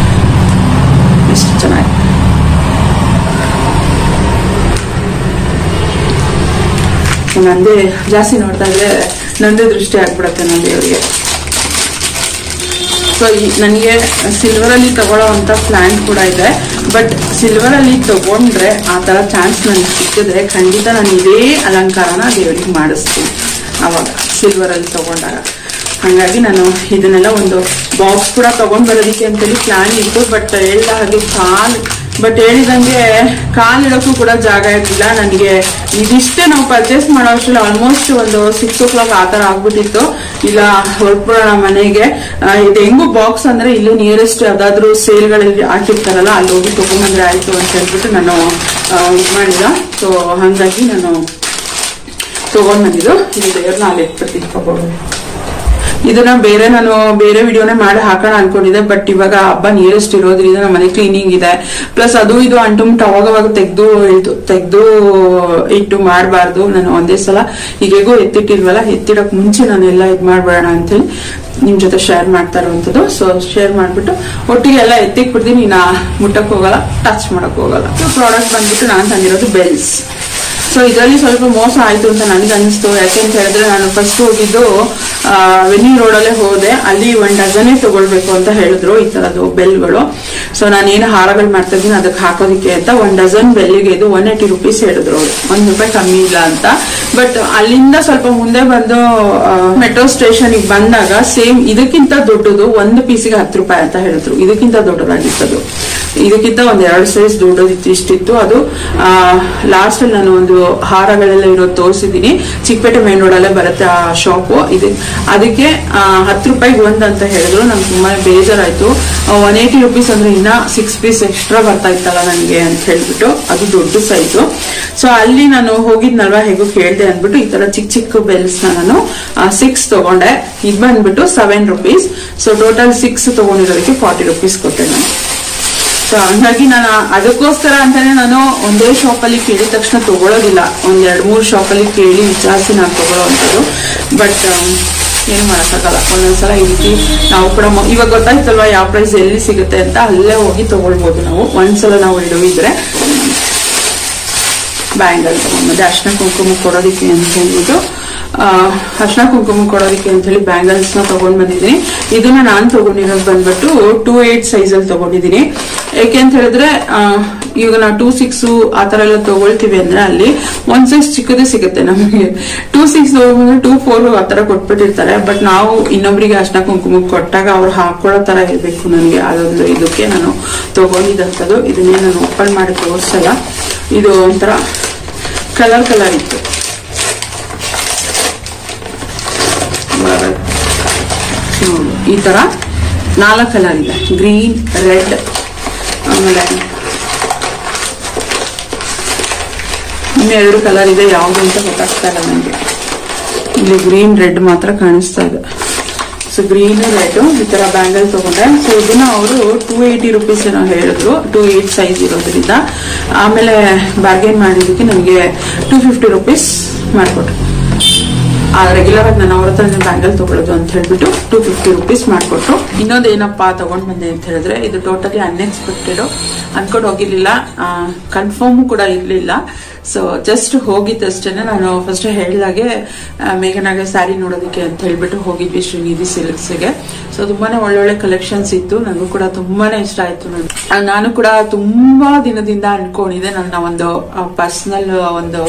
ಎಷ್ಟು ಚೆನ್ನಾಗಿ ನಂದೇ ಜಾಸ್ತಿ ನೋಡ್ತಾ ಇದ್ರೆ ನಂದೇ ದೃಷ್ಟಿ ಆಗ್ಬಿಡತ್ತೆ ನನ್ನ ದೇವರಿಗೆ ಸೊ ನನಗೆ ಸಿಲ್ವರ್ ಅಲ್ಲಿ ತಗೊಳ್ಳೋ ಅಂತ ಪ್ಲಾನ್ ಕೂಡ ಇದೆ ಬಟ್ ಸಿಲ್ವರ್ ಅಲ್ಲಿ ತಗೊಂಡ್ರೆ ಆ ತರ ಚಾನ್ಸ್ ನನಗೆ ಸಿಕ್ಕಿದ್ರೆ ಖಂಡಿತ ನಾನು ಇದೇ ಅಲಂಕಾರನ ದೇವರಿಗೆ ಮಾಡಿಸ್ತೀನಿ ಅವಾಗ ಸಿಲ್ವರ್ ಅಲ್ಲಿ ತಗೊಂಡಾಗ ಹಾಗಾಗಿ ನಾನು ಇದನ್ನೆಲ್ಲ ಒಂದು ಬಾಕ್ಸ್ ಕೂಡ ತಗೊಂಡ್ ಬರೋದಕ್ಕೆ ಅಂತೇಳಿ ಪ್ಲಾನ್ ಇತ್ತು ಬಟ್ ಹೇಳ್ದ ಹಾಗೆ ಕಾಲ್ ಬಟ್ ಹೇಳಿದಂಗೆ ಕಾಲ್ ಇಡೋಕ್ಕೂ ಕೂಡ ಜಾಗ ಇರ್ಲಿಲ್ಲ ನನಗೆ ಇದಿಷ್ಟೇ ನಾವು ಪರ್ಚೇಸ್ ಮಾಡೋ ಅಷ್ಟರಲ್ಲಿ ಆಲ್ಮೋಸ್ಟ್ ಒಂದು ಸಿಕ್ಸ್ ಓ ಕ್ಲಾಕ್ ಆ ಥರ ಆಗ್ಬಿಟ್ಟಿತ್ತು ಇಲ್ಲ ಹೊರಟ್ಬಿಡೋಣ ಮನೆಗೆ ಆ, ಇದು ಹೆಂಗು ಬಾಕ್ಸ್ ಅಂದ್ರೆ ಇಲ್ಲಿ ನಿಯರೆಸ್ಟ್ ಯಾವ್ದಾದ್ರು ಸೇಲ್ಗಳಲ್ಲಿ ಹಾಕಿರ್ತಾರಲ್ಲ ಅಲ್ಲಿ ಹೋಗಿ ತಗೊಂಬಂದ್ರೆ ಆಯ್ತು ಅಂತ ಹೇಳ್ಬಿಟ್ಟು ನಾನು ಇದು ಮಾಡಿಲ್ಲ ಸೊ ಹಂಗಾಗಿ ನಾನು ತಗೊಂಡ್ ಬಂದಿದ್ದು ಇದು ದೇವ್ರನ್ನ ಅಲ್ಲಿ ಇಟ್ಬಿಡ್ತೀನಿ ತಗೊಂಡು ಇದನ್ನ ಬೇರೆ ನಾನು ಬೇರೆ ವಿಡಿಯೋನೇ ಮಾಡಿ ಹಾಕೋಣ ಅನ್ಕೊಂಡಿದ್ದೆ ಬಟ್ ಇವಾಗ ಹಬ್ಬ ನಿಯರೆಸ್ಟ್ ಇರೋದ್ರಿಂದ ನಮ್ಮ ಮನೆ ಕ್ಲೀನಿಂಗ್ ಇದೆ ಪ್ಲಸ್ ಅದು ಇದು ಅಂಟುಮುಟ್ಟು ಅವಾಗವಾಗ ತೆಗ್ದು ಇಳ್ದು ತೆಗ್ದು ಇಟ್ಟು ಮಾಡಬಾರ್ದು ನಾನು ಒಂದೇ ಸಲ ಈಗೇಗೋ ಎತ್ತಿಟ್ಟಿಲ್ವಲ್ಲ ಎತ್ತಿಡಕ್ ಮುಂಚೆ ನಾನು ಎಲ್ಲ ಇದು ಮಾಡ್ಬೇಡ ಅಂತೇಳಿ ನಿಮ್ ಜೊತೆ ಶೇರ್ ಮಾಡ್ತಾ ಇರುವಂತದ್ದು ಸೊ ಶೇರ್ ಮಾಡ್ಬಿಟ್ಟು ಒಟ್ಟಿಗೆ ಎಲ್ಲ ಎತ್ತಿಕ್ ಬಿಡ್ತೀನಿ ನಾ ಮುಟ್ಟಕ್ ಹೋಗಲ್ಲ ಟಚ್ ಮಾಡಕ್ ಹೋಗಲ್ಲ ಪ್ರಾಡಕ್ಟ್ ಬಂದ್ಬಿಟ್ಟು ನಾನು ತಂದಿರೋದು ಬೆಲ್ಸ್ ಸೊ ಇದರಲ್ಲಿ ಸ್ವಲ್ಪ ಮೋಸ ಆಯ್ತು ಅಂತ ನನಗೆ ಅನಿಸ್ತು ಯಾಕೆಂತ ಹೇಳಿದ್ರೆ ನಾನು ಫಸ್ಟ್ ಹೋಗಿದ್ದು ವೆನ್ಯೂ ರೋಡಲ್ಲೇ ಹೋದೆ ಅಲ್ಲಿ ಒಂದ್ ಡಜನೇ ತಗೊಳ್ಬೇಕು ಅಂತ ಹೇಳಿದ್ರು ಈ ತರದ್ದು ಬೆಲ್ಗಳು ಸೊ ನಾನು ಏನು ಹಾರಗಳು ಮಾಡ್ತಾ ಇದ್ದೀನಿ ಅದಕ್ಕೆ ಹಾಕೋದಿಕ್ಕೆ ಅಂತ ಒಂದ್ ಡಜನ್ ಬೆಲ್ಲಿಗೆ ಇದು ಒನ್ ಏಯ್ಟಿ ರುಪೀಸ್ ಹೇಳಿದ್ರು ಅವ್ರು ಒಂದ್ ರೂಪಾಯಿ ಕಮ್ಮಿ ಇಲ್ಲ ಅಂತ ಬಟ್ ಅಲ್ಲಿಂದ ಸ್ವಲ್ಪ ಮುಂದೆ ಬಂದು ಮೆಟ್ರೋ ಸ್ಟೇಷನ್ ಬಂದಾಗ ಸೇಮ್ ಇದಕ್ಕಿಂತ ದೊಡ್ಡದು ಒಂದು ಪೀಸಿಗೆ ಹತ್ತು ರೂಪಾಯಿ ಅಂತ ಹೇಳಿದ್ರು ಇದಕ್ಕಿಂತ ದೊಡ್ಡದಾಗಿತ್ತದು ಇದಕ್ಕಿಂತ ಒಂದ್ ಎರಡು ಸೈಜ್ ದೊಡ್ಡದಿತ್ತು ಇಷ್ಟಿತ್ತು ಅದು ಲಾಸ್ಟ್ ಅಲ್ಲಿ ನಾನು ಒಂದು ಹಾರಗಳೆಲ್ಲ ಇರೋದು ತೋರಿಸಿದೀನಿ ಚಿಕ್ಕಪೇಟೆ ಮೇನ್ ರೋಡ್ ಅಲ್ಲೇ ಬರುತ್ತೆ ಆ ಶಾಪು ಇದು ಅದಕ್ಕೆ ಆ, ಹತ್ತು ರೂಪಾಯಿಗೆ ಒಂದ್ ಅಂತ ಹೇಳಿದ್ರು ನಂಗೆ ತುಂಬಾ ಬೇಜಾರಾಯ್ತು ಒನ್ ಏಯ್ಟಿ ರುಪೀಸ್ ಅಂದ್ರೆ ಇನ್ನ ಸಿಕ್ಸ್ ಪೀಸ್ ಎಕ್ಸ್ಟ್ರಾ ಬರ್ತಾ ಇತ್ತಲ್ಲ ನನಗೆ ಅಂತ ಹೇಳ್ಬಿಟ್ಟು ಅದು ದೊಡ್ಡ ಸೈಜು ಸೊ ಅಲ್ಲಿ ನಾನು ಹೋಗಿದ್ನಲ್ವಾ ಹೇಗೋ ಕೇಳಿದೆ ಅಂದ್ಬಿಟ್ಟು ಈ ತರ ಚಿಕ್ಕ ಚಿಕ್ಕ ಬೆಲ್ಸ್ ನಾನು ಸಿಕ್ಸ್ ತಗೊಂಡೆ ಇದು ಬಂದ್ಬಿಟ್ಟು seven rupees so total six ತಗೊಂಡಿರೋದಕ್ಕೆ ಫಾರ್ಟಿ ರುಪೀಸ್ ಕೊಟ್ಟೆ ನಾನು ಸೊ ಹಂಗಾಗಿ ನಾನು ಅದಕ್ಕೋಸ್ಕರ ಅಂತಾನೆ ನಾನು ಒಂದೇ ಶಾಪಲ್ಲಿ ಕೇಳಿದ ತಕ್ಷಣ ತಗೊಳ್ಳೋದಿಲ್ಲ ಒಂದ್ ಎರಡ್ ಮೂರು ಶಾಪಲ್ಲಿ ಕೇಳಿ ವಿಚಾರಿಸಿ ನಾನು ತಗೊಳ್ಳೋವಂಥದ್ದು ಬಟ್ ಏನು ಮಾಡೋಕ್ಕಾಗಲ್ಲ ಒಂದೊಂದ್ಸಲ ಈ ರೀತಿ ನಾವು ಕೂಡ ಮ- ಇವಾಗ ಗೊತ್ತಾಯ್ತಲ್ವಾ ಯಾವ ಪ್ರೈಸ್ ಎಲ್ಲಿ ಸಿಗುತ್ತೆ ಅಂತ ಅಲ್ಲೇ ಹೋಗಿ ತಗೊಳ್ಬೋದು ನಾವು ಒಂದ್ಸಲ ನಾವು ಇಡುವಿದ್ರೆ ಬ್ಯಾಂಗಲ್ ತಗೊಂಡ್ಬಂದೆ ಅರ್ಶಿನ ಕುಂಕುಮ ಕೊಡೋದಕ್ಕೆ ಅಂತ ಹೇಳ್ಬಿಟ್ಟು ಅರ್ಶನ ಕುಂಕುಮ ಕೊಡೋದಕ್ಕೆ ಅಂತ ಹೇಳಿ ಬ್ಯಾಂಗಲ್ಸ್ ನ ತಗೊಂಡ್ ಬಂದಿದ್ದೀನಿ ಇದನ್ನ ನಾನು ತಗೊಂಡಿರೋದು ಬಂದ್ಬಿಟ್ಟು ಟೂ ಏಟ್ ಸೈಜ್ ಅಲ್ಲಿ ತಗೊಂಡಿದ್ದೀನಿ ಯಾಕೆ ಅಂತ ಹೇಳಿದ್ರೆ ಆ, ಈಗ ನಾವು ಟೂ ಸಿಕ್ಸ್ ಆ ತರ ಎಲ್ಲ ತಗೊಳ್ತೀವಿ ಅಂದ್ರೆ ಅಲ್ಲಿ ಒಂದ್ ಸೈಜ್ ಚಿಕ್ಕದೇ ಸಿಗುತ್ತೆ ನಮಗೆ ಟೂ ಸಿಕ್ಸ್ ಟೂ ಫೋರ್ ಆ ತರ ಕೊಟ್ಬಿಟ್ಟಿರ್ತಾರೆ ಬಟ್ ನಾವು ಇನ್ನೊಬ್ರಿಗೆ ಅರ್ಶನ ಕುಂಕುಮ ಕೊಟ್ಟಾಗ ಅವ್ರು ಹಾಕೊಳ್ಳೋ ತರ ಇರ್ಬೇಕು ನನಗೆ ಅದೊಂದು ಇದಕ್ಕೆ ನಾನು ತಗೊಂಡಿದ್ದಂಥದ್ದು ಇದನ್ನೇ ನಾನು ಓಪನ್ ಮಾಡಿ ತೋರಿಸಲ್ಲ ಇದು ಒಂಥರ ಕಲರ್ ಕಲರ್ ಇತ್ತು ನೋಡಿ, ಈ ತರ ನಾಲ್ಕು ಕಲರ್ ಇದೆ ಗ್ರೀನ್ ರೆಡ್ ಆಮೇಲೆ ಇನ್ನು ಎರಡು ಕಲರ್ ಇದೆ ಯಾವುದು ಅಂತ ಗೊತ್ತಾಗ್ತಾ ಇಲ್ಲ ನನಗೆ ಇಲ್ಲಿ ಗ್ರೀನ್ ರೆಡ್ ಮಾತ್ರ ಕಾಣಿಸ್ತಾ ಇದೆ ಸೊ ಗ್ರೀನ್ ರೆಡ್ ಈ ತರ ಬ್ಯಾಂಗಲ್ ತಗೊಂಡೆ ಸೊ ಇದನ್ನ ಅವರು ಟೂ ಏಯ್ಟಿ ರುಪೀಸ್ ಏನೋ ಹೇಳಿದ್ರು ಟೂ ಏಟ್ ಸೈಜ್ ಇರೋದ್ರಿಂದ ಆಮೇಲೆ ಬಾರ್ಗೇನ್ ಮಾಡಿದ್ದಕ್ಕೆ ನನಗೆ ಟೂ ಫಿಫ್ಟಿ ರುಪೀಸ್ ಮಾಡಿಕೊಟ್ರು ರೆಗ್ಯುಲರ್ ಆಗಿ ನಾನು ಅವ್ರ ಹತ್ರ ಬ್ಯಾಂಗಲ್ ತಗೊಳ್ಳೋದು ಅಂತ ಹೇಳ್ಬಿಟ್ಟು ಟೂ ಫಿಫ್ಟಿ ರುಪೀಸ್ ಮಾಡಿಕೊಟ್ರು ಇನ್ನೊಂದು ಏನಪ್ಪಾ ತಗೊಂಡ್ ಬಂದೆ ಅಂತ ಹೇಳಿದ್ರೆ ಇದು ಟೋಟಲಿ ಅನ್ಎಕ್ಸ್ಪೆಕ್ಟೆಡ್ ಅನ್ಕೊಂಡು ಹೋಗಿರ್ಲಿಲ್ಲ ಕನ್ಫರ್ಮ್ ಕೂಡ ಇರ್ಲಿಲ್ಲ ಸೊ ಜಸ್ಟ್ ಹೋಗಿದ್ದಷ್ಟೇನೆ ನಾನು ಫಸ್ಟ್ ಹೇಳಿದಾಗೆ ಮೇಘನಾಗೆ ಸ್ಯಾರಿ ನೋಡೋದಕ್ಕೆ ಅಂತ ಹೇಳ್ಬಿಟ್ಟು ಹೋಗಿದ್ವಿ ಶ್ರೀನಿಧಿ ಸಿಲ್ಕ್ಸ್ಗೆ ಸೊ ತುಂಬಾನೇ ಒಳ್ಳೊಳ್ಳೆ ಕಲೆಕ್ಷನ್ಸ್ ಇತ್ತು ನನಗೂ ಕೂಡ ತುಂಬಾನೇ ಇಷ್ಟ ಆಯ್ತು ನೋಡಿ ಆ, ನಾನು ಕೂಡ ತುಂಬಾ ದಿನದಿಂದ ಅನ್ಕೊಂಡಿದ್ದೆ ನನ್ನ ಒಂದು ಪರ್ಸನಲ್ ಒಂದು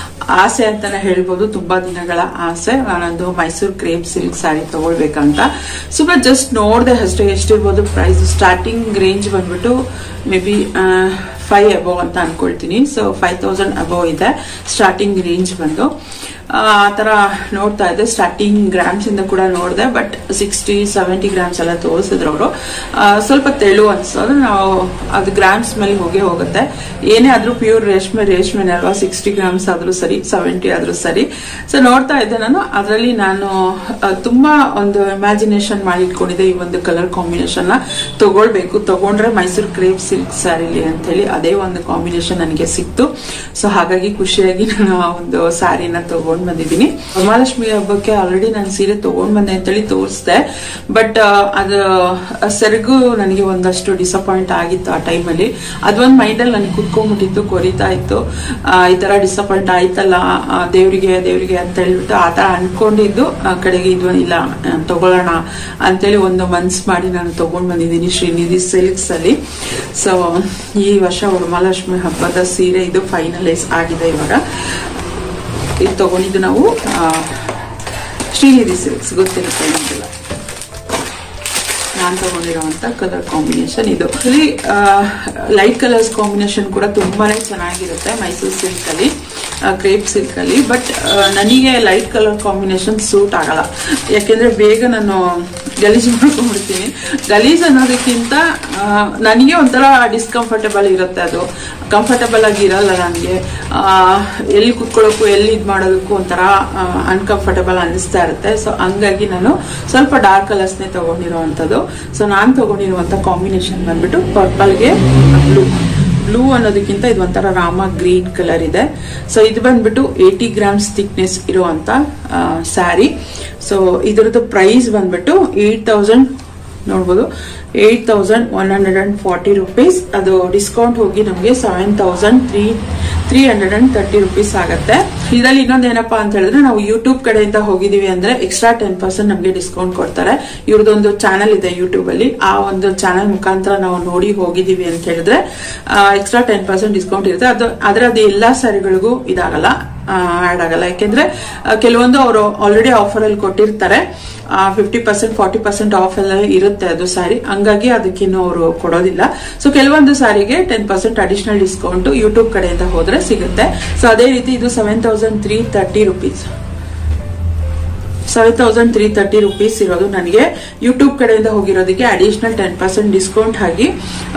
ಆಸೆ ಅಂತಾನೆ ಹೇಳ್ಬೋದು ತುಂಬಾ ದಿನಗಳ ಆಸೆ ನಾನೊಂದು ಮೈಸೂರು ಕ್ರೇಪ್ ಸಿಲ್ಕ್ ಸ್ಯಾರಿ ತಗೊಳ್ಬೇಕಂತ ಸುಮ್ಮನೆ ಜಸ್ಟ್ ನೋಡ್ದೆ ಅಷ್ಟೇ ಎಷ್ಟಿರ್ಬೋದು ಪ್ರೈಸ್ ಸ್ಟಾರ್ಟಿಂಗ್ ರೇಂಜ್ ಬಂದ್ಬಿಟ್ಟು ಮೇ ಬಿ ಫೈವ್ ಅಬೋವ್ ಅಂತ ಅನ್ಕೊಳ್ತೀನಿ ಸೊ ಫೈವ್ ತೌಸಂಡ್ ಅಬೋವ್ ಇದೆ ಸ್ಟಾರ್ಟಿಂಗ್ ರೇಂಜ್ ಬಂದು ಆ ಆ ತರ ನೋಡ್ತಾ ಇದ್ದೆ ಸ್ಟಾರ್ಟಿಂಗ್ ಗ್ರಾಮ್ಸ್ ಇಂದ ಕೂಡ ನೋಡಿದೆ ಬಟ್ ಸಿಕ್ಸ್ಟಿ ಸೆವೆಂಟಿ ಗ್ರಾಮ್ಸ್ ಎಲ್ಲ ತೋರಿಸಿದ್ರು ಅವರು ಸ್ವಲ್ಪ ತೆಳು ಅನ್ಸೋದು ನಾವು ಅದು ಗ್ರಾಮ್ಸ್ ಮೇಲೆ ಹೋಗೇ ಹೋಗುತ್ತೆ ಏನೇ ಆದ್ರೂ ಪ್ಯೂರ್ ರೇಷ್ಮೆ ರೇಷ್ಮೆನೆ ಅಲ್ವಾ ಸಿಕ್ಸ್ಟಿ ಗ್ರಾಮ್ಸ್ ಆದ್ರೂ ಸರಿ ಸೆವೆಂಟಿ ಆದ್ರೂ ಸರಿ ಸೊ ನೋಡ್ತಾ ಇದ್ದೆ ನಾನು ಅದರಲ್ಲಿ ನಾನು ಆ, ತುಂಬಾ ಒಂದು ಇಮ್ಯಾಜಿನೇಷನ್ ಮಾಡಿ ಇಟ್ಕೊಂಡಿದ್ದೆ ಈ ಒಂದು ಕಲರ್ ಕಾಂಬಿನೇಷನ್ ನ ತಗೊಳ್ಬೇಕು ತಗೊಂಡ್ರೆ ಮೈಸೂರು ಕ್ರೇಪ್ ಸಿಲ್ಕ್ ಸ್ಯಾರಿಲಿ ಅಂತ ಹೇಳಿ ಅದೇ ಒಂದು ಕಾಂಬಿನೇಷನ್ ನನಗೆ ಸಿಕ್ತು ಸೊ ಹಾಗಾಗಿ ಖುಷಿಯಾಗಿ ನಾನು ಆ ಒಂದು ಸ್ಯಾರಿನ ತಗೊಂಡ್ ಬಂದಿದ್ದೀನಿ ವರಮಹಾಲಕ್ಷ್ಮಿ ಹಬ್ಬಕ್ಕೆ ಆಲ್ರೆಡಿ ನಾನು ಸೀರೆ ತಗೊಂಡ್ ಬಂದೆ ಅಂತೇಳಿ ತೋರಿಸ್ದೆ ಬಟ್ ಅದು ಆ ಸೆರಗು ನನಗೆ ಒಂದಷ್ಟು ಡಿಸಪಾಯಿಂಟ್ ಆಗಿತ್ತು ಆ ಟೈಮಲ್ಲಿ ಅದೊಂದು ಮೈಂಡಲ್ಲಿ ನನಗೆ ಕುತ್ಕೊಂಡ್ಬಿಟ್ಟಿತ್ತು ಕೊರಿತಾ ಇತ್ತು ಆ, ಈ ತರ ಡಿಸಪಾಯಿಂಟ್ ಆಯ್ತಲ್ಲ ಆ, ದೇವ್ರಿಗೆ ದೇವ್ರಿಗೆ ಅಂತ ಹೇಳ್ಬಿಟ್ಟು ಆ ತರ ಅನ್ಕೊಂಡಿದ್ದು ಆ ಕಡೆಗೆ ಇದು ಇಲ್ಲ ಆ, ತಗೊಳ್ಳೋಣ ಅಂತೇಳಿ ಒಂದು ಮನ್ಸ್ ಮಾಡಿ ನಾನು ತಗೊಂಡ್ ಬಂದಿದ್ದೀನಿ ಶ್ರೀನಿಧಿ ಸಿಲ್ಕ್ಸ್ ಅಲ್ಲಿ ಸೊ ಈ ವರ್ಷ ವರಮಹಾಲಕ್ಷ್ಮಿ ಹಬ್ಬದ ಸೀರೆ ಇದು ಫೈನಲೈಸ್ ಆಗಿದೆ ಇವಾಗ ಇದು ತಗೊಂಡಿದ್ದು ನಾವು ಆ, ಶ್ರೀನಿಧಿ ಸಿಲ್ಕ್ಸ್ ಗೊತ್ತಿರುತ್ತೆ ನಿಮಗೆಲ್ಲ ನಾನು ತಗೊಂಡಿರುವಂತ ಕಲರ್ ಕಾಂಬಿನೇಷನ್ ಇದು ಇಲ್ಲಿ ಲೈಟ್ ಕಲರ್ಸ್ ಕಾಂಬಿನೇಷನ್ ಕೂಡ ತುಂಬಾನೇ ಚೆನ್ನಾಗಿರುತ್ತೆ ಮೈಸೂರು ಸಿಲ್ಕ್ ಅಲ್ಲಿ ಕ್ರೇಪ್ ಸಿಲ್ಕ್ ಅಲ್ಲಿ ಬಟ್ ನನಗೆ ಲೈಟ್ ಕಲರ್ ಕಾಂಬಿನೇಷನ್ ಸೂಟ್ ಆಗಲ್ಲ ಯಾಕೆಂದ್ರೆ ಬೇಗ ನಾನು ಗಲೀಜು ಮಾಡ್ಕೊಂಡ್ಬಿಡ್ತೀನಿ ಗಲೀಜ್ ಅನ್ನೋದಕ್ಕಿಂತ ಆ, ನನಗೆ ಒಂಥರ ಡಿಸ್ಕಂಫರ್ಟಬಲ್ ಇರುತ್ತೆ ಅದು ಕಂಫರ್ಟಬಲ್ ಆಗಿ ಇರಲ್ಲ ನನಗೆ ಎಲ್ಲಿ ಕುತ್ಕೊಳ್ಳೋಕ್ಕೂ ಎಲ್ಲಿ ಇದು ಮಾಡೋದಕ್ಕೂ ಒಂಥರ ಅನ್ಕಂಫರ್ಟಬಲ್ ಅನಿಸ್ತಾ ಇರುತ್ತೆ ಸೊ ಹಂಗಾಗಿ ನಾನು ಸ್ವಲ್ಪ ಡಾರ್ಕ್ ಕಲರ್ಸ್ನೇ ತಗೊಂಡಿರುವಂಥದ್ದು ಸೊ ನಾನು ತಗೊಂಡಿರುವಂಥ ಕಾಂಬಿನೇಷನ್ ಬಂದ್ಬಿಟ್ಟು ಪರ್ಪಲ್ಗೆ ಬ್ಲೂ ಬ್ಲೂ ಅನ್ನೋದಕ್ಕಿಂತ ಇದು ಒಂಥರ ರಾಮ ಗ್ರೀನ್ ಕಲರ್ ಇದೆ ಸೊ ಇದು ಬಂದ್ಬಿಟ್ಟು ಏಯ್ಟಿ ಗ್ರಾಮ್ಸ್ ಥಿಕ್ನೆಸ್ ಇರುವಂತ ಸ್ಯಾರಿ ಸೊ ಇದರದ್ದು ಪ್ರೈಸ್ ಬಂದ್ಬಿಟ್ಟು ಏಟ್ ತೌಸಂಡ್ ನೋಡ್ಬೋದು eight thousand one hundred and forty rupees ಅದು ಡಿಸ್ಕೌಂಟ್ ಹೋಗಿ ನಮಗೆ seven thousand three three hundred and thirty rupees ಆಗುತ್ತೆ ಇದರಲ್ಲಿ ಇನ್ನೊಂದು ಏನಪ್ಪಾ ಅಂತ ಹೇಳಿದ್ರೆ ನಾವು ಯೂಟ್ಯೂಬ್ ಕಡೆಯಿಂದ ಹೋಗಿದೀವಿ ಅಂದ್ರೆ ಎಕ್ಸ್ಟ್ರಾ ಟೆನ್ ಪರ್ಸೆಂಟ್ ನಮಗೆ ಡಿಸ್ಕೌಂಟ್ ಕೊಡ್ತಾರೆ ಇವ್ರದೊಂದು ಚಾನಲ್ ಇದೆ ಯೂಟ್ಯೂಬ್ ಅಲ್ಲಿ ಆ ಒಂದು ಚಾನಲ್ ಮುಖಾಂತರ ನಾವು ನೋಡಿ ಹೋಗಿದೀವಿ ಅಂತ ಹೇಳಿದ್ರೆ ಎಕ್ಸ್ಟ್ರಾ ಟೆನ್ ಪರ್ಸೆಂಟ್ ಡಿಸ್ಕೌಂಟ್ ಇರುತ್ತೆ ಅದು ಆದ್ರೆ ಅದು ಎಲ್ಲಾ ಸ್ಯಾರಿಗಳಿಗೂ ಇದಾಗಲ್ಲ ಆಡ್ ಆಗಲ್ಲ ಯಾಕೆಂದ್ರೆ ಆ, ಕೆಲವೊಂದು ಅವರು ಆಲ್ರೆಡಿ ಆಫರ್ ಅಲ್ಲಿ ಕೊಟ್ಟಿರ್ತಾರೆ fifty percent forty percent off ಎಲ್ಲ ಇರುತ್ತೆ ಅದು ಸ್ಯಾರಿ ಹಂಗಾಗಿ ಅದಕ್ಕಿನ್ನು ಅವರು ಕೊಡೋದಿಲ್ಲ ಸೊ ಕೆಲವೊಂದು ಸ್ಯಾರಿಗೆ ten percent additional discount YouTube ಕಡೆಯಿಂದ ಹೋದ್ರೆ ಸಿಗುತ್ತೆ ಸೊ ಅದೇ ರೀತಿ ಇದು seven thousand three thirty rupees seven thousand three thirty rupees ಇರೋದು ನನಗೆ ಯೂಟ್ಯೂಬ್ ಕಡೆಯಿಂದ ಹೋಗಿರೋದಕ್ಕೆ ಅಡಿಷನಲ್ ಟೆನ್ ಪರ್ಸೆಂಟ್ ಡಿಸ್ಕೌಂಟ್ ಆಗಿ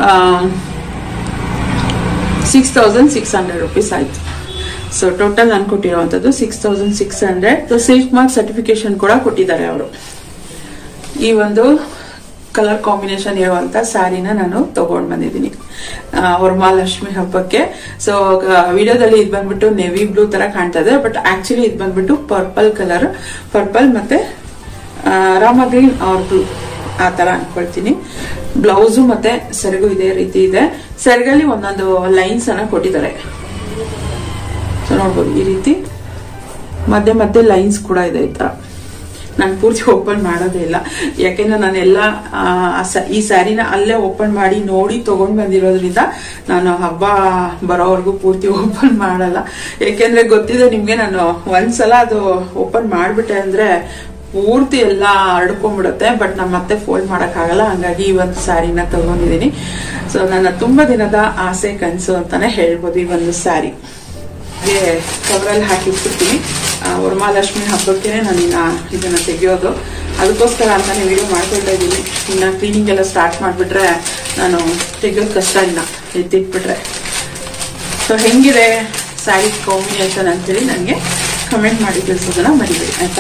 six thousand six hundred rupees ಆಯ್ತು ಸೊ ಟೋಟಲ್ ನಾನು ಕೊಟ್ಟಿರುವಂತದ್ದು six thousand six hundred silk mark certification ಕೂಡ ಕೊಟ್ಟಿದ್ದಾರೆ ಅವರು ಈ ಒಂದು ಕಲರ್ ಕಾಂಬಿನೇಷನ್ ಇರುವಂತ ಸ್ಯಾರಿನ ನಾನು ತಗೊಂಡ್ ಬಂದಿದ್ದೀನಿ ಆ, ವರಮಹಾಲಕ್ಷ್ಮಿ ಹಬ್ಬಕ್ಕೆ ಸೊ ವಿಡಿಯೋದಲ್ಲಿ ಇದು ಬಂದ್ಬಿಟ್ಟು ನೆವಿ ಬ್ಲೂ ತರ ಕಾಣ್ತಾ ಇದೆ ಬಟ್ ಆಕ್ಚುಲಿ ಇದು ಬಂದ್ಬಿಟ್ಟು ಪರ್ಪಲ್ ಕಲರ್ ಪರ್ಪಲ್ ಮತ್ತೆ ಆ, ರಾಮ ಗ್ರೀನ್ ಆರ್ ಬ್ಲೂ ಆ ತರ ಅನ್ಕೊಳ್ತೀನಿ ಬ್ಲೌಸು ಮತ್ತೆ ಸೆರಗು ಇದೇ ರೀತಿ ಇದೆ ಸೆರಗಲ್ಲಿ ಒಂದೊಂದು ಲೈನ್ಸ್ ಅನ್ನ ಕೊಟ್ಟಿದ್ದಾರೆ ಸೊ ನೋಡ್ಬೋದು ಈ ರೀತಿ ಮಧ್ಯೆ ಮಧ್ಯೆ ಲೈನ್ಸ್ ಕೂಡ ಇದೆ ಈ ತರ ನಾನು ಪೂರ್ತಿ ಓಪನ್ ಮಾಡೋದೇ ಇಲ್ಲ ಯಾಕೆಂದ್ರೆ ನಾನೆಲ್ಲ ಆ, ಆ ಸ- ಈ ಸ್ಯಾರಿನ ಅಲ್ಲೇ ಓಪನ್ ಮಾಡಿ ನೋಡಿ ತಗೊಂಡ್ ಬಂದಿರೋದ್ರಿಂದ ನಾನು ಹಬ್ಬ ಬರೋವರೆಗೂ ಪೂರ್ತಿ ಓಪನ್ ಮಾಡಲ್ಲ ಯಾಕೆಂದ್ರೆ ಗೊತ್ತಿದೆ ನಿಮ್ಗೆ ನಾನು ಒಂದ್ಸಲ ಅದು ಓಪನ್ ಮಾಡ್ಬಿಟ್ಟೆ ಅಂದ್ರೆ ಪೂರ್ತಿ ಎಲ್ಲ ಹರಡ್ಕೊಂಡ್ಬಿಡುತ್ತೆ ಬಟ್ ನಾನು ಮತ್ತೆ ಫೋಲ್ಡ್ ಆಗಲ್ಲ ಹಂಗಾಗಿ ಈ ಒಂದು ಸ್ಯಾರಿನ ತಗೊಂಡಿದ್ದೀನಿ ಸೊ ನನ್ನ ತುಂಬಾ ದಿನದ ಆಸೆ ಕನಸು ಅಂತಾನೆ ಹೇಳ್ಬೋದು ಈ ಒಂದು ಸ್ಯಾರಿ ಹಾಗೆ ಕವರಲ್ಲಿ ಹಾಕಿಟ್ಬಿಡ್ತೀನಿ ಆ, ವರಮಹಾಲಕ್ಷ್ಮಿ ಹಬ್ಬಕ್ಕೆ ನಾನು ಇನ್ನ ಇದನ್ನ ತೆಗೆಯೋದು ಅದಕ್ಕೋಸ್ಕರ ಅಂತಾನೆ ವಿಡಿಯೋ ಮಾಡ್ಕೊಳ್ತಾ ಇದ್ದೀನಿ ಇನ್ನ ಕ್ಲೀನಿಂಗ್ ಎಲ್ಲ ಸ್ಟಾರ್ಟ್ ಮಾಡಿಬಿಟ್ರೆ ನಾನು ತೆಗೆಯೋದು ಕಷ್ಟ ಇನ್ನ ಎತ್ತಿಟ್ಬಿಟ್ರೆ ಸೊ ಹೆಂಗಿದೆ ಸ್ಯಾರಿ ಕಾಂಬಿನೇಷನ್ ಅಂತೇಳಿ ನನಗೆ ಕಮೆಂಟ್ ಮಾಡಿ ತಿಳಿಸೋದನ್ನ ಮರಿಬೇಡಿ ಆಯ್ತಾ